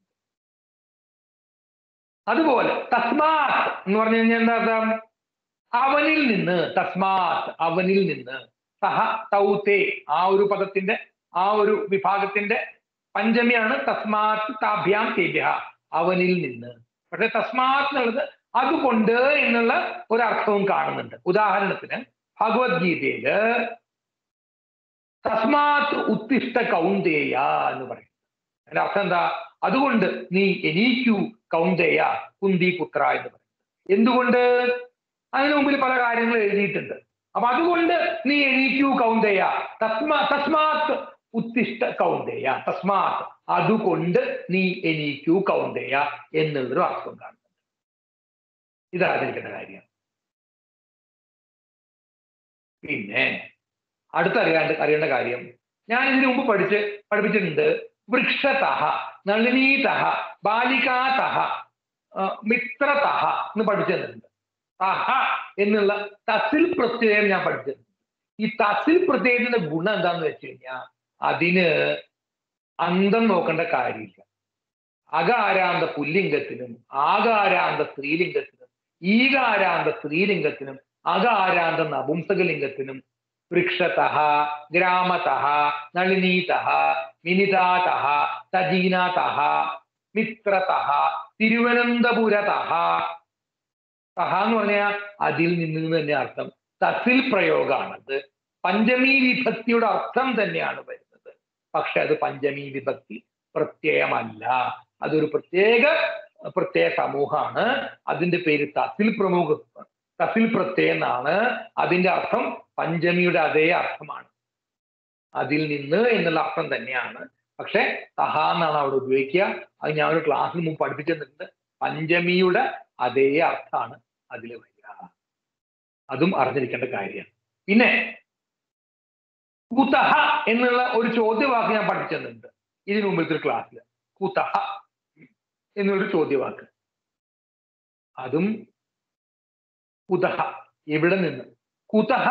[SPEAKER 1] അതുപോലെ തസ്മാത്ത് എന്ന് പറഞ്ഞു കഴിഞ്ഞാൽ എന്താ അർത്ഥം അവനിൽ നിന്ന് തസ്മാത്ത് അവനിൽ നിന്ന് സഹ തൗതേ ആ ഒരു പദത്തിന്റെ ആ ഒരു വിഭാഗത്തിന്റെ പഞ്ചമിയാണ് തസ്മാത്ത് താഭ്യാം തേഭ്യ അവനിൽ നിന്ന് പക്ഷെ തസ്മാത്ത് എന്നുള്ളത് അതുകൊണ്ട് എന്നുള്ള ഒരു അർത്ഥവും കാണുന്നുണ്ട് ഉദാഹരണത്തിന് ഭഗവത്ഗീതയില് തസ്മാത്ത് ഉത്തിഷ്ട കൗന്ദേയ എന്ന് പറയും അതിന്റെ അർത്ഥം എന്താ അതുകൊണ്ട് നീ എണീക്കൂ കൗന്ദേയ കുന്തി പുത്ര എന്ന് പറയും എന്തുകൊണ്ട് അതിനു മുമ്പിൽ പല കാര്യങ്ങൾ എഴുതിയിട്ടുണ്ട് അപ്പൊ അതുകൊണ്ട് നീ എണീക്കൂ കൗന്ദേയ തസ്മാ തസ്മാത്ത് ഉത്തിഷ്ട കൗന്ദേയ തസ്മാത്ത് അതുകൊണ്ട് നീ എണീക്കൂ കൗന്ദേയ എന്നുള്ളൊരു അർത്ഥം കാണുന്നുണ്ട് ഇതറിഞ്ഞിരിക്കേണ്ട കാര്യം പിന്നെ അടുത്തറിയാണ്ട് അറിയേണ്ട കാര്യം ഞാൻ ഇതിനു മുമ്പ് പഠിച്ച് പഠിപ്പിച്ചിട്ടുണ്ട് വൃക്ഷതഹ നളിനീതഹ ബാലികാതഹ ആ, മിത്രതഹ എന്ന് പഠിച്ചിട്ടുണ്ട് തഹ എന്നുള്ള തസിൽ പ്രത്യയം ഞാൻ പഠിച്ചിട്ടുണ്ട് ഈ തസിൽ പ്രത്യയത്തിന്റെ ഗുണം എന്താന്ന് വെച്ച് കഴിഞ്ഞാൽ അതിന് അന്തം നോക്കേണ്ട കാര്യമില്ല അകാരാന്ത പുല്ലിംഗത്തിനും ആകാരാന്ത സ്ത്രീലിംഗത്തിനും ഈകാരാന്ത സ്ത്രീലിംഗത്തിനും അകാരാന്ത നപുംസകലിംഗത്തിനും വൃക്ഷതഃ ഗ്രാമതഃ നളിനീതഃ മിനിതാതഃ സജീനാതഃ മിത്രതഃ തിരുവനന്തപുരതഃ തഹ എന്ന് പറഞ്ഞാൽ അതിൽ നിന്ന് എന്ന് തന്നെ അർത്ഥം തസിൽ പ്രയോഗമാണത് പഞ്ചമി വിഭക്തിയുടെ അർത്ഥം തന്നെയാണ് വരുന്നത് പക്ഷെ അത് പഞ്ചമി വിഭക്തി പ്രത്യയമല്ല അതൊരു പ്രത്യേക പ്രത്യേക സമൂഹമാണ് അതിന്റെ പേര് തസിൽ പ്രമുഖ തസിൽ പ്രത്യയം എന്നാണ് അതിന്റെ അർത്ഥം പഞ്ചമിയുടെ അതേ അർത്ഥമാണ് അതിൽ നിന്ന് എന്നുള്ള അർത്ഥം തന്നെയാണ് പക്ഷെ തഹ എന്നാണ് അവിടെ ഉപയോഗിക്കുക അത് ഞാൻ ഒരു ക്ലാസ്സിൽ മുമ്പ് പഠിപ്പിച്ചു തന്നിട്ടുണ്ട് പഞ്ചമിയുടെ അതേ അർത്ഥമാണ് അതിൽ വരിക അതും അറിഞ്ഞിരിക്കേണ്ട കാര്യമാണ് പിന്നെ കുതഹ എന്നുള്ള ഒരു ചോദ്യവാക്ക് ഞാൻ പഠിച്ചു തന്നിട്ടുണ്ട് ഇതിനു മുമ്പത്തെ ക്ലാസ്സിൽ കുതഹ എന്നൊരു ചോദ്യവാക്ക് അതും കുതഹ എവിടെ നിന്ന് കുതഹ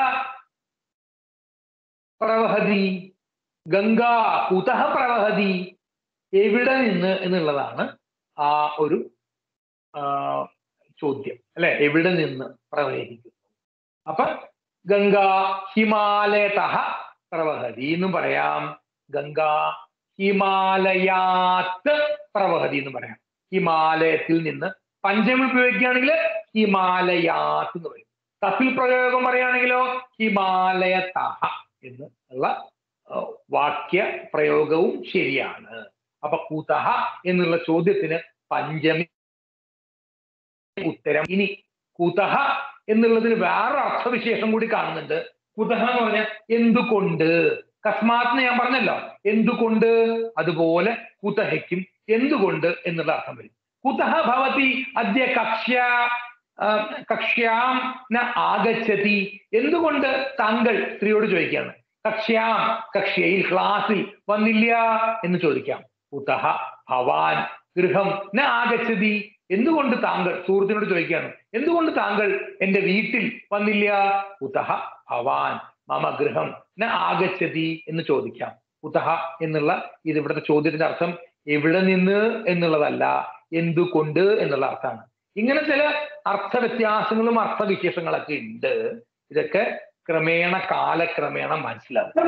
[SPEAKER 1] പ്രവഹതി ഗംഗാ കുതഹ പ്രവഹതി എവിടെ നിന്ന് എന്നുള്ളതാണ് ആ ഒരു ആ, ചോദ്യം അല്ലെ എവിടെ നിന്ന് പ്രവഹിക്കുന്നു അപ്പൊ ഗംഗാ ഹിമാലയതഃ പ്രവഹതി എന്നും പറയാം ഗംഗാ ഹിമാലയാത്ത് പ്രവഹതി എന്ന് പറയാം ഹിമാലയത്തിൽ നിന്ന് പഞ്ചമി ഉപയോഗിക്കുകയാണെങ്കിൽ ഹിമാലയാത്ത് എന്ന് പറയും തഫിൽ പ്രയോഗം പറയുകയാണെങ്കിലോ ഹിമാലയതഹ എന്ന് ഉള്ള ആ, വാക്യ പ്രയോഗവും ശരിയാണ് അപ്പൊ കൂതഹ എന്നുള്ള ചോദ്യത്തിന് പഞ്ചമി ഉത്തരം ഇനി കുതഹ എന്നുള്ളതിന് വേറൊരു അർത്ഥവിശേഷം കൂടി കാണുന്നുണ്ട് കുതഹ എന്ന് പറഞ്ഞാൽ എന്തുകൊണ്ട് കസ്മാത്ത് എന്ന് ഞാൻ പറഞ്ഞല്ലോ എന്തുകൊണ്ട് അതുപോലെ കുതഹയ്ക്കും എന്തുകൊണ്ട് എന്നുള്ള അർത്ഥം വരും കുതഹ ഭവതി അദ്യ കക്ഷ്യ ആ, കക്ഷ്യാം ന ആഗച്ഛതി എന്തുകൊണ്ട് താങ്കൾ സ്ത്രീയോട് ചോദിക്കുകയാണ് കക്ഷ്യാം കക്ഷ്യയിൽ ക്ലാസ്സിൽ വന്നില്ല എന്ന് ചോദിക്കാം കുതഹ ഭവാൻ ഗൃഹം ന ആഗച്ഛതി എന്തുകൊണ്ട് താങ്കൾ സുഹൃത്തിനോട് ചോദിക്കുകയാണ് എന്തുകൊണ്ട് താങ്കൾ എന്റെ വീട്ടിൽ വന്നില്ല കുതഹ ഭവാൻ മമ ഗൃഹം ന ആഗച്ഛതി എന്ന് ചോദിക്കാം കുതഹ എന്നുള്ള ഇത് ഇവിടുത്തെ ചോദ്യത്തിന്റെ അർത്ഥം എവിടെ നിന്ന് എന്നുള്ളതല്ല എന്തുകൊണ്ട് എന്നുള്ള അർത്ഥമാണ് ഇങ്ങനെ ചില അർത്ഥ വ്യത്യാസങ്ങളും അർത്ഥവിശേഷങ്ങളൊക്കെ ഉണ്ട് ഇതൊക്കെ ക്രമേണ കാലക്രമേണ മനസ്സിലാവും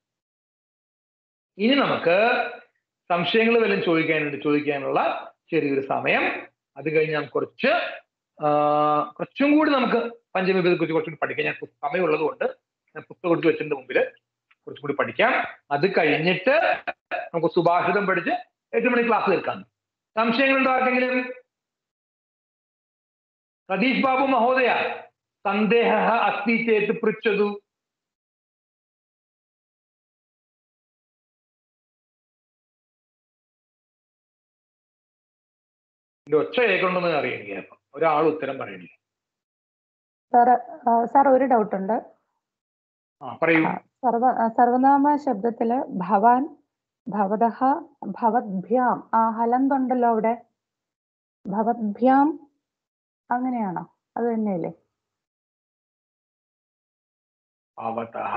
[SPEAKER 1] ഇനി നമുക്ക് സംശയങ്ങൾ വല്ലതും ചോദിക്കാനുണ്ട് ചോദിക്കാനുള്ള ചെറിയൊരു സമയം അത് കഴിഞ്ഞ് നമുക്ക് കുറച്ച് ആ, കുറച്ചും കൂടി നമുക്ക് പഞ്ചമി കുറിച്ച് കുറച്ചും കൂടി പഠിക്കാം ഞാൻ പുസ്ത- സമയമുള്ളത് കൊണ്ട് ഞാൻ പുസ്തകം എടുത്ത് വെച്ചിട്ടുണ്ട് മുമ്പിൽ കുറച്ചും കൂടി പഠിക്കാം അത് കഴിഞ്ഞിട്ട് നമുക്ക് സുഭാഷിതം പഠിച്ച് എട്ട് മണി ക്ലാസ് തീർക്കാം സംശയങ്ങളുണ്ടോ ആർക്കെങ്കിലും സതീഷ് ബാബു മഹോദയ സന്ദേഹ അസ്തി ചേത്ത് പൃച്ഛതു ഇതിന്റെ ഒച്ച കേൾക്കണമെന്ന് അറിയണില്ല അപ്പൊ ഒരാൾ ഉത്തരം പറയണില്ല
[SPEAKER 2] സാർ സാർ ഒരു ഡൗട്ട് ഉണ്ട്
[SPEAKER 1] ആ പറയൂ
[SPEAKER 2] ആ, സർവ ആ, സർവനാമ ശബ്ദത്തില് ഭവാൻ ഭവതഃ ഭവദ്ഭ്യാം ആ ഹലന്തുണ്ടല്ലോ അവിടെ ഭവദ്ഭ്യാം അങ്ങനെയാണോ അത് തന്നെയല്ലേ
[SPEAKER 1] ഭവതഃ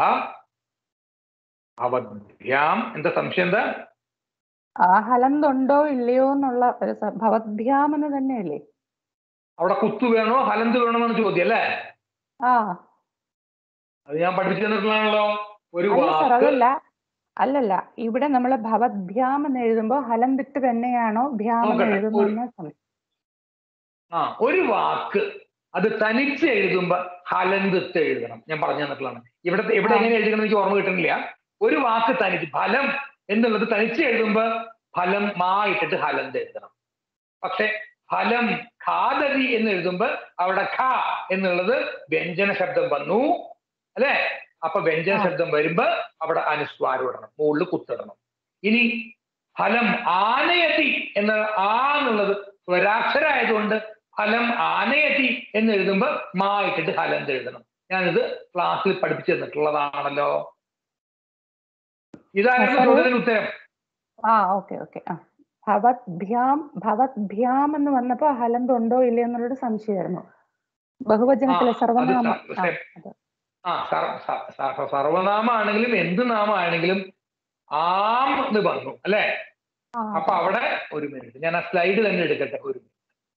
[SPEAKER 1] ഭവദ്ഭ്യാം എന്താ സംശയം എന്താ
[SPEAKER 2] ആ ഹലന്തുണ്ടോ ഇല്ലയോ എന്നുള്ള ഒരു സ- ഭവദ്ഭ്യാം എന്ന് തന്നെയല്ലേ
[SPEAKER 1] അവിടെ കുത്തു വേണോ ഹലന്ത് വേണോ എന്നാണ് ചോദ്യം അല്ലേ
[SPEAKER 2] ആ
[SPEAKER 1] അത് ഞാൻ പഠിപ്പിച്ചു തന്നിട്ടുള്ളതാണല്ലോ ഒരു
[SPEAKER 2] അല്ല സാർ
[SPEAKER 1] വാക്ക്
[SPEAKER 2] അതല്ല അല്ലല്ല ഇവിടെ നമ്മൾ ഭവദ്ഭ്യാം എന്ന് എഴുതുമ്പോ ഹലന്തിട്ട് തന്നെയാണോ ഭ്യാം എന്ന്
[SPEAKER 1] നോക്കട്ടെ,
[SPEAKER 2] എഴുതുന്ന സംശയം
[SPEAKER 1] ആ ഒരു വാക്ക് അത് തനിച്ച് എഴുതുമ്പോ ഹലന്തിട്ട് എഴുതണം ഞാൻ പറഞ്ഞു തന്നിട്ടുള്ളതാണ് ഇവിടെ ഇവിടെ
[SPEAKER 2] ആ.
[SPEAKER 1] എങ്ങനെ എഴുതണം എനിക്ക് ഓർമ്മ കിട്ടുന്നില്ല ഒരു വാക്ക് തനിച്ച് ഫലം എന്നുള്ളത് തനിച്ച് എഴുതുമ്പോ ഫലം മാ ഇട്ടിട്ട് ഹലന്ത് എഴുതണം പക്ഷെ ഫലം ഖാദതി എന്ന് എഴുതുമ്പോ അവിടെ ഖ എന്നുള്ളത് വ്യഞ്ജന ശബ്ദം വന്നു അല്ലെ അപ്പൊ വ്യഞ്ജന
[SPEAKER 2] ആ.
[SPEAKER 1] ശബ്ദം വരുമ്പോ അവിടെ അനുസ്വാരം ഇടണം മുകളിൽ കുത്തിടണം ഇനി ഫലം ആനയതി എന്ന ആ എന്നുള്ളത് സ്വരാക്ഷരായതുകൊണ്ട് ഫലം ആനയതി എന്ന് എഴുതുമ്പോ മാ ഇട്ടിട്ട് ഹലന്ത് എഴുതണം ഞാനിത് ക്ലാസ്സിൽ പഠിപ്പിച്ചു തന്നിട്ടുള്ളതാണല്ലോ ഇതായിരുന്നു
[SPEAKER 2] ആ, സാറേ.
[SPEAKER 1] ചോദ്യത്തിന് ഉത്തരം
[SPEAKER 2] ആ ഓക്കെ ഓക്കെ ആ ഭവദ്ഭ്യാം ഭവദ്ഭ്യാം എന്ന് വന്നപ്പോ ഹലന്തുണ്ടോ ഇല്ലയോ എന്നുള്ളൊരു സംശയമായിരുന്നു ബഹുവചനത്തിലെ
[SPEAKER 1] ആ, അത്
[SPEAKER 2] സർവനാമ
[SPEAKER 1] സ-
[SPEAKER 2] ആ,
[SPEAKER 1] സെ-
[SPEAKER 2] അതെ.
[SPEAKER 1] ആ സർ- സ- സ- സർവനാമാണെങ്കിലും എന്ത് നാമാണെങ്കിലും ആം എന്ന് വന്നു അല്ലെ
[SPEAKER 2] ആ,
[SPEAKER 1] അപ്പൊ അവിടെ ഒരു മിനിറ്റ് ഞാൻ ആ സ്ലൈഡ് തന്നെ എടുക്കട്ടെ ഒരു മിനിറ്റ്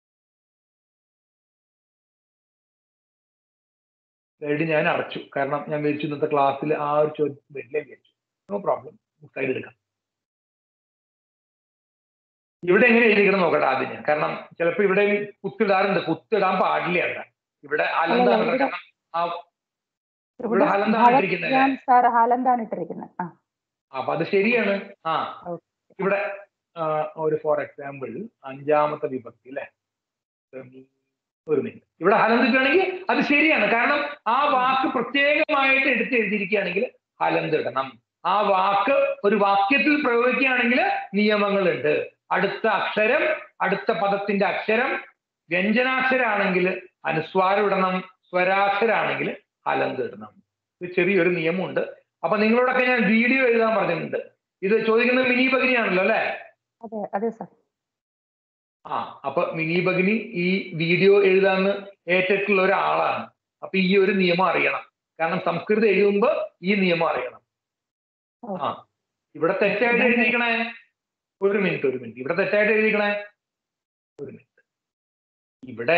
[SPEAKER 1] സ്ലൈഡ് ഞാൻ അടച്ചു കാരണം ഞാൻ വിചാരിച്ചു ഇന്നത്തെ ക്ലാസ്സിൽ ആ ഒരു ചോദ്യം വരില്ല വിചാരിച്ചു നോ പ്രോബ്ലം സ്ലൈഡ് എടുക്കാം ഇവിടെ എങ്ങനെ എഴുതിക്കണം നോക്കട്ടെ ആദ്യം ഞാൻ കാരണം ചിലപ്പോ ഇവിടെ കുത്തിടാറുണ്ട് കുത്തിടാൻ പാടില്ല അവിടെ ഇവിടെ അലന്താണ്
[SPEAKER 2] ഇവിടെ-
[SPEAKER 1] കാരണം ആ
[SPEAKER 2] ഇവിടെ
[SPEAKER 1] ഹലന്താണ് ഇട്ടിരിക്കുന്നത്
[SPEAKER 2] ഭവദ്ഭ്യാം സാർ ഹലന്താണ് ഇട്ടിരിക്കുന്നത് ആ
[SPEAKER 1] അപ്പൊ അത് ശരിയാണ് ആ
[SPEAKER 2] ഓക്കെ.
[SPEAKER 1] ഇവിടെ ആ, ഒരു ഫോർ എക്സാമ്പിൾ അഞ്ചാമത്തെ വിഭക്തി അല്ലെ ഒരു മിനിറ്റ് ഇവിടെ ഹലന്തിട്ടാണെങ്കിൽ അത് ശരിയാണ് കാരണം ആ വാക്ക് പ്രത്യേകമായിട്ട് എടുത്ത് എഴുതിയിരിക്കുകയാണെങ്കിൽ ഹലന്ത് ഇടണം ആ വാക്ക് ഒരു വാക്യത്തിൽ പ്രയോഗിക്കുകയാണെങ്കിൽ നിയമങ്ങളുണ്ട് അടുത്ത അക്ഷരം അടുത്ത പദത്തിന്റെ അക്ഷരം വ്യഞ്ജനാക്ഷരാണെങ്കിൽ അനുസ്വാരം ഇടണം സ്വരാക്ഷരാണെങ്കിൽ ഹലന്ത് ഇടണം ഇത് ചെറിയൊരു നിയമമുണ്ട് അപ്പൊ നിങ്ങളോടൊക്കെ ഞാൻ വീഡിയോ എഴുതാൻ പറഞ്ഞിട്ടുണ്ട് ഇത് ചോദിക്കുന്നത് മിനി ഭഗിനിയാണല്ലോ അല്ലെ
[SPEAKER 2] അതെ അതെ സാർ
[SPEAKER 1] ആ അപ്പൊ മിനി ഭഗിനി ഈ വീഡിയോ എഴുതാന്ന് ഏറ്റിട്ടുള്ള ഒരാളാണ് അപ്പൊ ഈ ഒരു നിയമം അറിയണം കാരണം സംസ്കൃതം എഴുതുമ്പോ ഈ നിയമം അറിയണം ആ ഇവിടെ തെറ്റായിട്ട് എഴുതിക്കണേ ഒരു മിനിറ്റ് ഒരു മിനിറ്റ് ഇവിടെ തെറ്റായിട്ട് എഴുതിക്കണേ ഒരു മിനിറ്റ് ഇവിടെ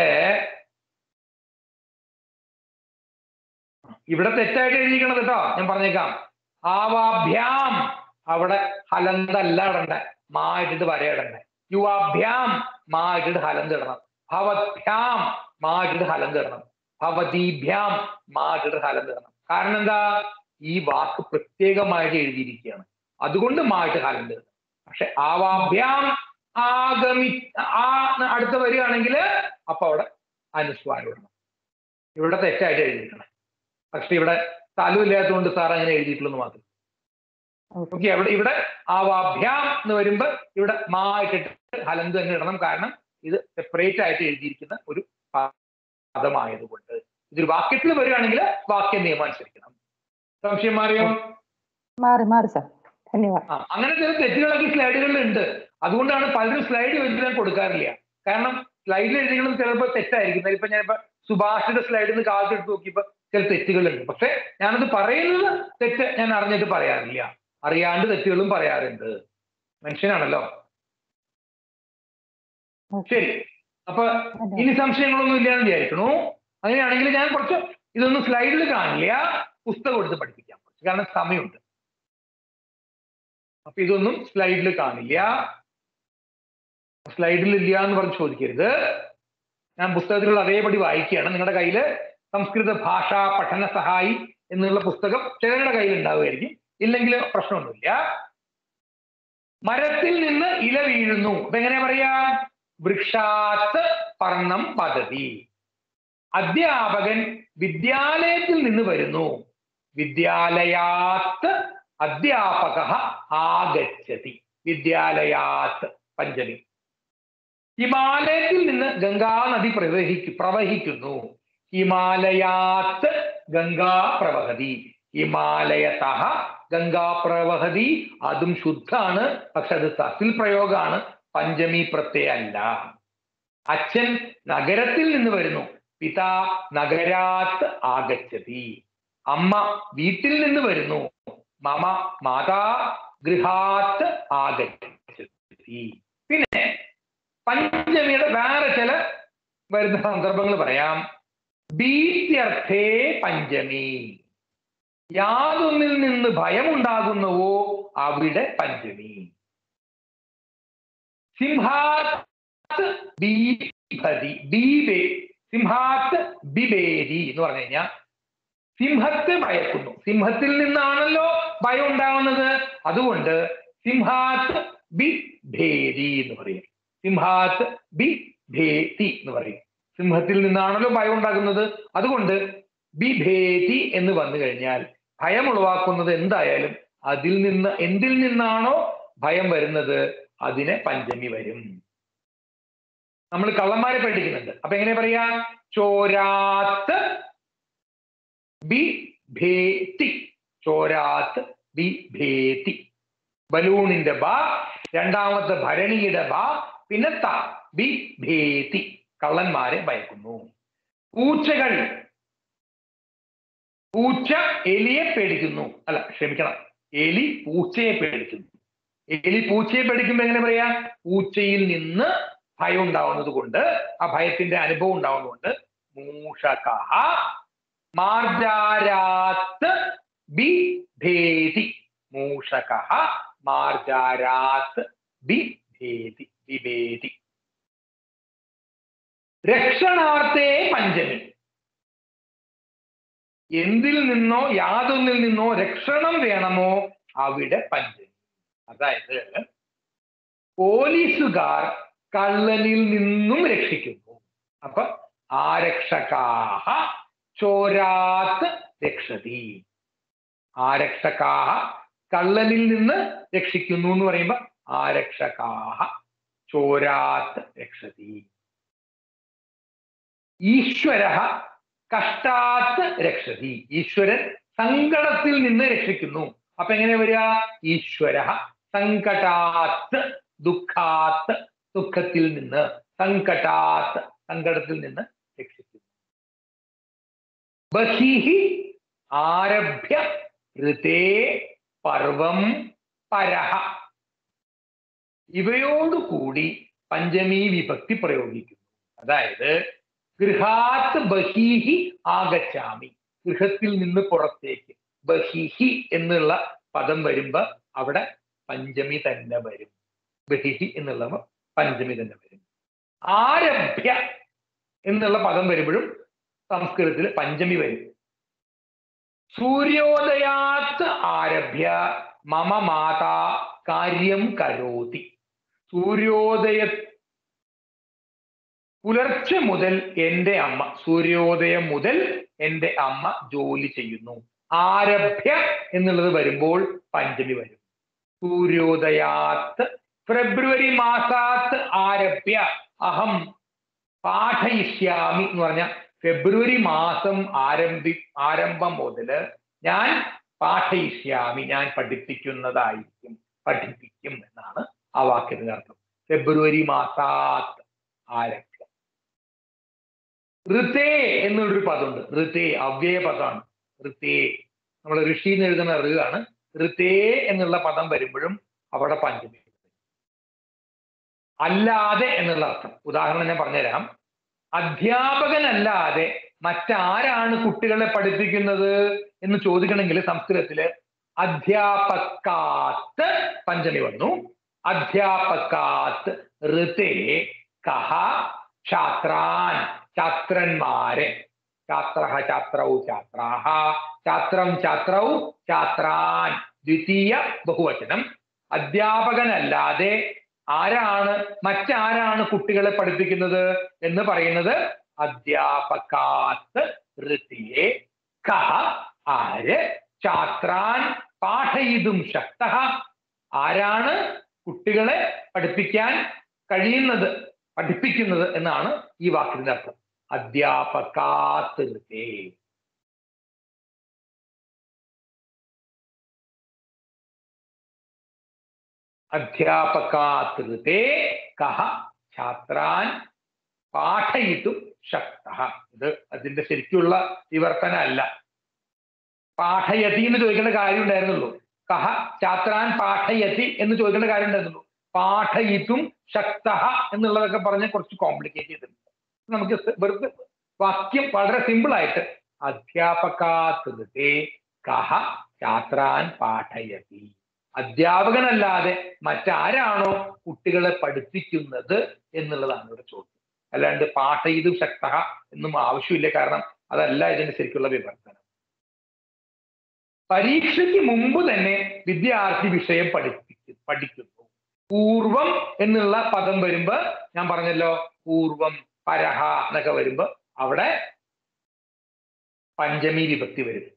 [SPEAKER 1] ഇവിടെ തെറ്റായിട്ട് എഴുതിക്കണത് കേട്ടോ ഞാൻ പറഞ്ഞേക്കാം ആവാഭ്യാം അവിടെ ഹലന്തല്ല ഇടണ്ടേ മാ ഇട്ടിട്ട് വരയിടണ്ടേ യുവാഭ്യാം മാ ഇട്ടിട്ട് ഹലന്ത് ഇടണം ഭവത്ഭ്യാം മാ ഇട്ടിട്ട് ഹലന്ത് ഇടണം ഭവതീഭ്യാം മാ ഇട്ടിട്ട് ഹലന്ത് ഇടണം കാരണം എന്താ ഈ വാക്ക് പ്രത്യേകമായിട്ട് എഴുതിയിരിക്കുകയാണ് അതുകൊണ്ട് മാ ഇട്ട് ഹലന്ത് ഇടണം പക്ഷെ ആവാഭ്യാം ആഗമി ആ ന്ന് അടുത്ത് വരികയാണെങ്കിൽ അപ്പൊ അവിടെ അനുസ്വാരം ഇടണം ഇവിടെ തെറ്റായിട്ട് എഴുതിയിരിക്കണം പക്ഷെ ഇവിടെ സ്ഥലമില്ലാത്തതുകൊണ്ട് സാർ അങ്ങനെ എഴുതിയിട്ടുള്ളൂ മാത്രം
[SPEAKER 2] ഓക്കെ
[SPEAKER 1] ഓക്കെ അവിടെ ഇവിടെ ആവാഭ്യാം എന്ന് വരുമ്പോ ഇവിടെ മാ ഇട്ടിട്ട് ഹലന്ത് തന്നെ ഇടണം കാരണം ഇത് സെപ്പറേറ്റ് ആയിട്ട് എഴുതിയിരിക്കുന്ന ഒരു പ- പദമായതുകൊണ്ട് ഇതൊരു വാക്യത്തിൽ വരികയാണെങ്കിൽ വാക്യ നിയമം അനുസരിക്കണം സംശയം മാറിയോ
[SPEAKER 2] മാറി മാറി സാർ ധന്യവാദം
[SPEAKER 1] ആ അങ്ങനെ ചില തെറ്റുകളൊക്കെ സ്ലൈഡുകളിൽ ഉണ്ട് അതുകൊണ്ടാണ് പലരും സ്ലൈഡ് എഴുതാൻ കൊടുക്കാറില്ല കാരണം സ്ലൈഡിൽ എഴുതികളും ചിലപ്പോൾ തെറ്റായിരിക്കും ഇപ്പൊ ഞാനിപ്പോ സുഭാഷിന്റെ സ്ലൈഡിൽ നിന്ന് കാലത്തെടുത്ത് നോക്കിയപ്പോ ചില തെറ്റുകളുണ്ട് പക്ഷെ ഞാനത് പറയുന്നത് തെറ്റ് ഞാൻ അറിഞ്ഞിട്ട് പറയാറില്ല അറിയാണ്ട് തെറ്റുകളും പറയാറുണ്ട് മനുഷ്യനാണല്ലോ
[SPEAKER 2] ഓക്കെ
[SPEAKER 1] ശരി അപ്പൊ
[SPEAKER 2] അതെ
[SPEAKER 1] ഇനി സംശയങ്ങളൊന്നും ഇല്ലാന്ന് വിചാരിക്കണു അങ്ങനെയാണെങ്കിൽ ഞാൻ കുറച്ച് ഇതൊന്നും സ്ലൈഡിൽ കാണില്ല പുസ്തകം എടുത്ത് പഠിപ്പിക്കാം കാരണം സമയമുണ്ട് അപ്പൊ ഇതൊന്നും സ്ലൈഡിൽ കാണില്ല സ്ലൈഡിൽ ഇല്ല എന്ന് പറഞ്ഞ് ചോദിക്കരുത് ഞാൻ പുസ്തകത്തിലുള്ള അതേപടി വായിക്കുകയാണ് നിങ്ങളുടെ കയ്യിൽ സംസ്കൃത ഭാഷാ പഠന സഹായി എന്നുള്ള പുസ്തകം ചിലരുടെ കയ്യിൽ ഉണ്ടാവുമായിരിക്കും ഇല്ലെങ്കിൽ പ്രശ്നമൊന്നുമില്ല മരത്തിൽ നിന്ന് ഇല വീഴുന്നു അപ്പൊ എങ്ങനെയാ പറയാ വൃക്ഷാത്ത് പർണം പദ്ധതി അധ്യാപകൻ വിദ്യാലയത്തിൽ നിന്ന് വരുന്നു വിദ്യാലയാത്ത് അധ്യാപക ആഗച്ഛതി വിദ്യാലയാത്ത് പഞ്ചമി ഹിമാലയത്തിൽ നിന്ന് ഗംഗാ നദി പ്രവഹിക്കു പ്രവഹിക്കുന്നു ഹിമാലയാത്ത് ഗംഗാ പ്രവഹതി ഹിമാലയത ഗംഗാ പ്രവഹതി അതും ശുദ്ധാണ് പക്ഷെ അത് തസിൽ പ്രയോഗമാണ് പഞ്ചമി പ്രത്യയ അല്ല അച്ഛൻ നഗരത്തിൽ നിന്ന് വരുന്നു പിതാ നഗരാത്ത് ആഗച്ഛതി അമ്മ വീട്ടിൽ നിന്ന് വരുന്നു മമ മാതാ ഗൃഹാത്ത് ആഗച്ഛതി പിന്നെ പഞ്ചമിയുടെ വേറെ ചില വരുന്ന സന്ദർഭങ്ങൾ പറയാം ഭീത്യർത്ഥേ പഞ്ചമി യാതൊന്നിൽ നിന്ന് ഭയമുണ്ടാകുന്നുവോ അവിടെ പഞ്ചമി സിംഹാത്ത് ബീഭതി ബീബേ സിംഹാത്ത് ബിബേരി എന്ന് പറഞ്ഞു കഴിഞ്ഞാൽ സിംഹത്തെ ഭയക്കുന്നു സിംഹത്തിൽ നിന്നാണല്ലോ ഭയം ഉണ്ടാവുന്നത് അതുകൊണ്ട് സിംഹാത്ത് ബി ഭേദി എന്ന് പറയും സിംഹാത്ത് ബി ഭേതി എന്ന് പറയും സിംഹത്തിൽ നിന്നാണല്ലോ ഭയം ഉണ്ടാകുന്നത് അതുകൊണ്ട് ബിഭേതി എന്ന് വന്നു കഴിഞ്ഞാൽ ഭയം ഉളവാക്കുന്നത് എന്തായാലും അതിൽ നിന്ന് എന്തിൽ നിന്നാണോ ഭയം വരുന്നത് അതിന് പഞ്ചമി വരും നമ്മൾ കള്ളന്മാരെ പേടിക്കുന്നുണ്ട് അപ്പൊ എങ്ങനെ പറയാ ചോരാത്ത് ബി ഭേതി ചോരാത്ത് ബി ഭേതി ബലൂണിന്റെ ബ രണ്ടാമത്തെ ഭരണിയുടെ ബ പിന്നെ ത ബി ഭേതി കള്ളന്മാരെ ഭയക്കുന്നു പൂച്ചകൾ പൂച്ച എലിയെ പേടിക്കുന്നു അല്ല ക്ഷമിക്കണം എലി പൂച്ചയെ പേടിക്കുന്നു എലി പൂച്ചയെ പേടിക്കുമ്പോ എങ്ങനെ പറയാ പൂച്ചയിൽ നിന്ന് ഭയം ഉണ്ടാവുന്നത് കൊണ്ട് ആ ഭയത്തിന്റെ അനുഭവം ഉണ്ടാവുന്നതുകൊണ്ട് മൂഷകഹ മാർജാരാത്ത് ബി ഭേതി മൂഷകഹ മാർജാരാത്ത് ബി ഭേതി വിഭേതി രക്ഷണാർത്ഥേ പഞ്ചമി എന്തിൽ നിന്നോ യാതൊന്നിൽ നിന്നോ രക്ഷണം വേണമോ അവിടെ പഞ്ചമി അതായത് പോലീസുകാർ കള്ളനിൽ നിന്നും രക്ഷിക്കുന്നു അപ്പൊ ആരക്ഷകാഹ ചോരാത്ത് രക്ഷതി ആരക്ഷകാഹ കള്ളനിൽ നിന്ന് രക്ഷിക്കുന്നു എന്ന് പറയുമ്പോ ആരക്ഷകാഹ ചോരാത്ത് രക്ഷതി ഈശ്വര കഷ്ടാത്ത് രക്ഷതി ഈശ്വരൻ സങ്കടത്തിൽ നിന്ന് രക്ഷിക്കുന്നു അപ്പൊ എങ്ങനെ വരിക ഈശ്വര സങ്കടാത്ത് ദുഃഖാത്ത് ദുഃഖത്തിൽ നിന്ന് സങ്കടാത്ത് സങ്കടത്തിൽ നിന്ന് രക്ഷിക്കുന്നു ബഹിഹി ആരഭ്യ ഋതേ പർവം പരഹ ഇവയോടുകൂടി പഞ്ചമി വിഭക്തി പ്രയോഗിക്കുന്നു അതായത് ഗൃഹാത്ത് ബഹീഹി ആഗച്ഛാമി ഗൃഹത്തിൽ നിന്ന് പുറത്തേക്ക് ബഹിഹി എന്നുള്ള പദം വരുമ്പോ അവിടെ പഞ്ചമി തന്നെ വരും ബഹിഹി എന്നുള്ള പഞ്ചമി തന്നെ വരും ആരഭ്യ എന്നുള്ള പദം വരുമ്പോഴും സംസ്കൃതത്തിൽ പഞ്ചമി വരും സൂര്യോദയാത്ത് ആരഭ്യ മമ മാതാ കാര്യം കരോതി സൂര്യോദയ പുലർച്ചെ മുതൽ എൻ്റെ അമ്മ സൂര്യോദയം മുതൽ എൻ്റെ അമ്മ ജോലി ചെയ്യുന്നു ആരഭ്യ എന്നുള്ളത് വരുമ്പോൾ പഞ്ചമി വരും സൂര്യോദയാത്ത് ഫെബ്രുവരി മാസാത്ത് ആരഭ്യ അഹം പാഠയിഷ്യാമി എന്ന് പറഞ്ഞ ഫെബ്രുവരി മാസം ആരംഭി ആരംഭം മുതല് ഞാൻ പാഠയിഷ്യാമി ഞാൻ പഠിപ്പിക്കുന്നതായിരിക്കും പഠിപ്പിക്കും എന്നാണ് ആ വാക്കിന്റെ അർത്ഥം ഫെബ്രുവരി മാസാത്ത് ആരഭ്യ ഋതേ എന്നുള്ളൊരു പദമുണ്ട് ഋതേ അവ്യയ പദമാണ് ഋതേ നമ്മൾ ഋഷി എന്ന് എഴുതുന്ന ഋ ആണ് ഋതേ എന്നുള്ള പദം വരുമ്പോഴും അവിടെ പഞ്ചമി അല്ലാതെ എന്നുള്ള അർത്ഥം ഉദാഹരണം ഞാൻ പറഞ്ഞുതരാം അധ്യാപകനല്ലാതെ മറ്റാരാണ് കുട്ടികളെ പഠിപ്പിക്കുന്നത് എന്ന് ചോദിക്കണമെങ്കിൽ സംസ്കൃതത്തില് അധ്യാപകാത്ത് പഞ്ചമി വന്നു അധ്യാപകാത്ത് ഋതേ കഹ ഛാത്രാൻ ഛാത്രന്മാരെ ഛാത്ര ഛാത്രൗ ഛാത്രാഹ ഛാത്രം ഛാത്രൗ ഛാത്രാൻ ദ്വിതീയ ബഹുവചനം അധ്യാപകനല്ലാതെ ആരാണ് മറ്റാരാണ് കുട്ടികളെ പഠിപ്പിക്കുന്നത് എന്ന് പറയുന്നത് അധ്യാപകാത്ത് ഋതിയെ കഹ ആര് ഛാത്രാൻ പാഠയിതും ശക്ത ആരാണ് കുട്ടികളെ പഠിപ്പിക്കാൻ കഴിയുന്നത് പഠിപ്പിക്കുന്നത് എന്നാണ് ഈ വാക്കിന്റെ അർത്ഥം അധ്യാപകാത്ത് ഋതേ അധ്യാപകാത് ഋതേ കഹ ഛാത്രാൻ പാഠയിതും ശക്ത ഇത് അതിന്റെ ശരിക്കുള്ള വിവർത്തന അല്ല പാഠയതി എന്ന് ചോദിക്കേണ്ട കാര്യം ഉണ്ടായിരുന്നുള്ളൂ കഹ ഛാത്രാൻ പാഠയതി എന്ന് ചോദിക്കേണ്ട കാര്യം ഉണ്ടായിരുന്നുള്ളൂ പാഠയിതും ശക്ത എന്നുള്ളതൊക്കെ പറഞ്ഞ് കുറച്ച് കോംപ്ലിക്കേറ്റ് ചെയ്തിട്ടുണ്ട് നമുക്ക് വെറുതെ വാക്യം വളരെ സിമ്പിൾ ആയിട്ട് അധ്യാപകാത് ഋതേ കഹ ഛാത്രാൻ പാഠയതി അധ്യാപകനല്ലാതെ മറ്റാരാണോ കുട്ടികളെ പഠിപ്പിക്കുന്നത് എന്നുള്ളതാണ് ഇവിടെ ചോദ്യം അല്ലാണ്ട് പാഠയിതും ശക്ത എന്നും ആവശ്യമില്ല കാരണം അതല്ല ഇതിന്റെ ശരിക്കുള്ള വിവർത്തനം പരീക്ഷയ്ക്ക് മുമ്പ് തന്നെ വിദ്യാർത്ഥി വിഷയം പഠിപ്പിക്കും പഠിക്കുന്നു പൂർവം എന്നുള്ള പദം വരുമ്പോ ഞാൻ പറഞ്ഞല്ലോ പൂർവം പരഹ എന്നൊക്കെ വരുമ്പോ അവിടെ പഞ്ചമി വിഭക്തി വരും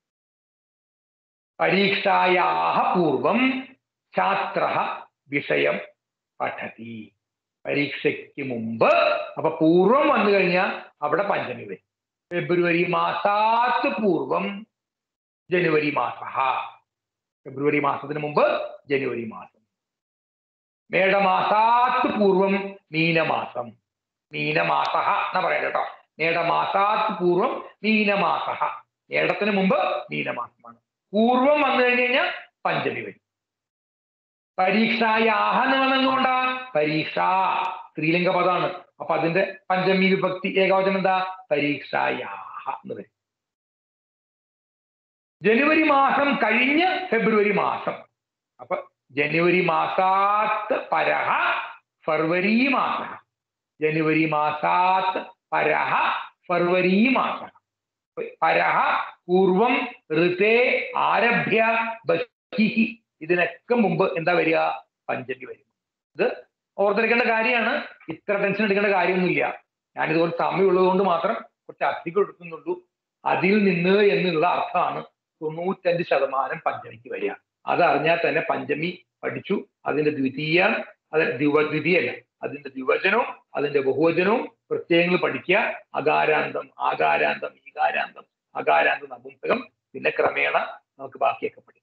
[SPEAKER 1] പരീക്ഷായാഹ പൂർവം ഛാത്ര വിഷയം പഠതി പരീക്ഷയ്ക്ക് മുമ്പ് അപ്പൊ പൂർവം വന്നു കഴിഞ്ഞാൽ അവിടെ പഞ്ചമി വരും ഫെബ്രുവരി മാസാത്ത് പൂർവം ജനുവരി മാസ ഫെബ്രുവരി മാസത്തിന് മുമ്പ് ജനുവരി മാസം മേടമാസാത്ത് പൂർവം മീനമാസം മീനമാസ എന്നാ പറയാം കേട്ടോ മേടമാസാത്ത് പൂർവം മീനമാസ മേടത്തിന് മുമ്പ് മീനമാസമാണ് പൂർവം വന്നു കഴിഞ്ഞു കഴിഞ്ഞാൽ പഞ്ചമി വരും പരീക്ഷായാഹ എന്ന് വന്നെന്നുകൊണ്ടാ പരീക്ഷ സ്ത്രീലിംഗ പദമാണ് അപ്പൊ അതിന്റെ പഞ്ചമി വിഭക്തി ഏകവചനം എന്താ പരീക്ഷായാഹ എന്ന് വരും ജനുവരി മാസം കഴിഞ്ഞ് ഫെബ്രുവരി മാസം അപ്പൊ ജനുവരി മാസാത്ത് പരഹ ഫെബ്രുവരി മാസ ജനുവരി മാസാത്ത് പരഹ ഫെബ്രുവരി മാസ പരഹ പൂർവം ഋതേ ആരഭ്യ ബഹിഹി ഇതിനൊക്കെ മുമ്പ് എന്താ വരിക പഞ്ചമി വരും ഇത് ഓർത്തെടുക്കേണ്ട കാര്യമാണ് ഇത്ര ടെൻഷൻ എടുക്കേണ്ട കാര്യമൊന്നുമില്ല ഞാനിതുപോലെ സമയമുള്ളത് കൊണ്ട് മാത്രം കുറച്ച് അധികം എടുക്കുന്നുള്ളൂ അതിൽ നിന്ന് എന്നുള്ള അർത്ഥമാണ് തൊണ്ണൂറ്റഞ്ച് ശതമാനം പഞ്ചമിക്ക് വരിക അതറിഞ്ഞാൽ തന്നെ പഞ്ചമി പഠിച്ചു അതിന്റെ ദ്വിതീയ അത് ദ്വിവ ദ്വിതീയല്ല അതിന്റെ ദ്വിവചനവും അതിന്റെ ബഹുവചനവും പ്രത്യയങ്ങൾ പഠിക്കുക അകാരാന്തം ആകാരാന്തം ഈകാരാന്തം അകാരാന്തം നപുംസകം പിന്നെ ക്രമേണ നമുക്ക് ബാക്കിയൊക്കെ പഠിക്കാം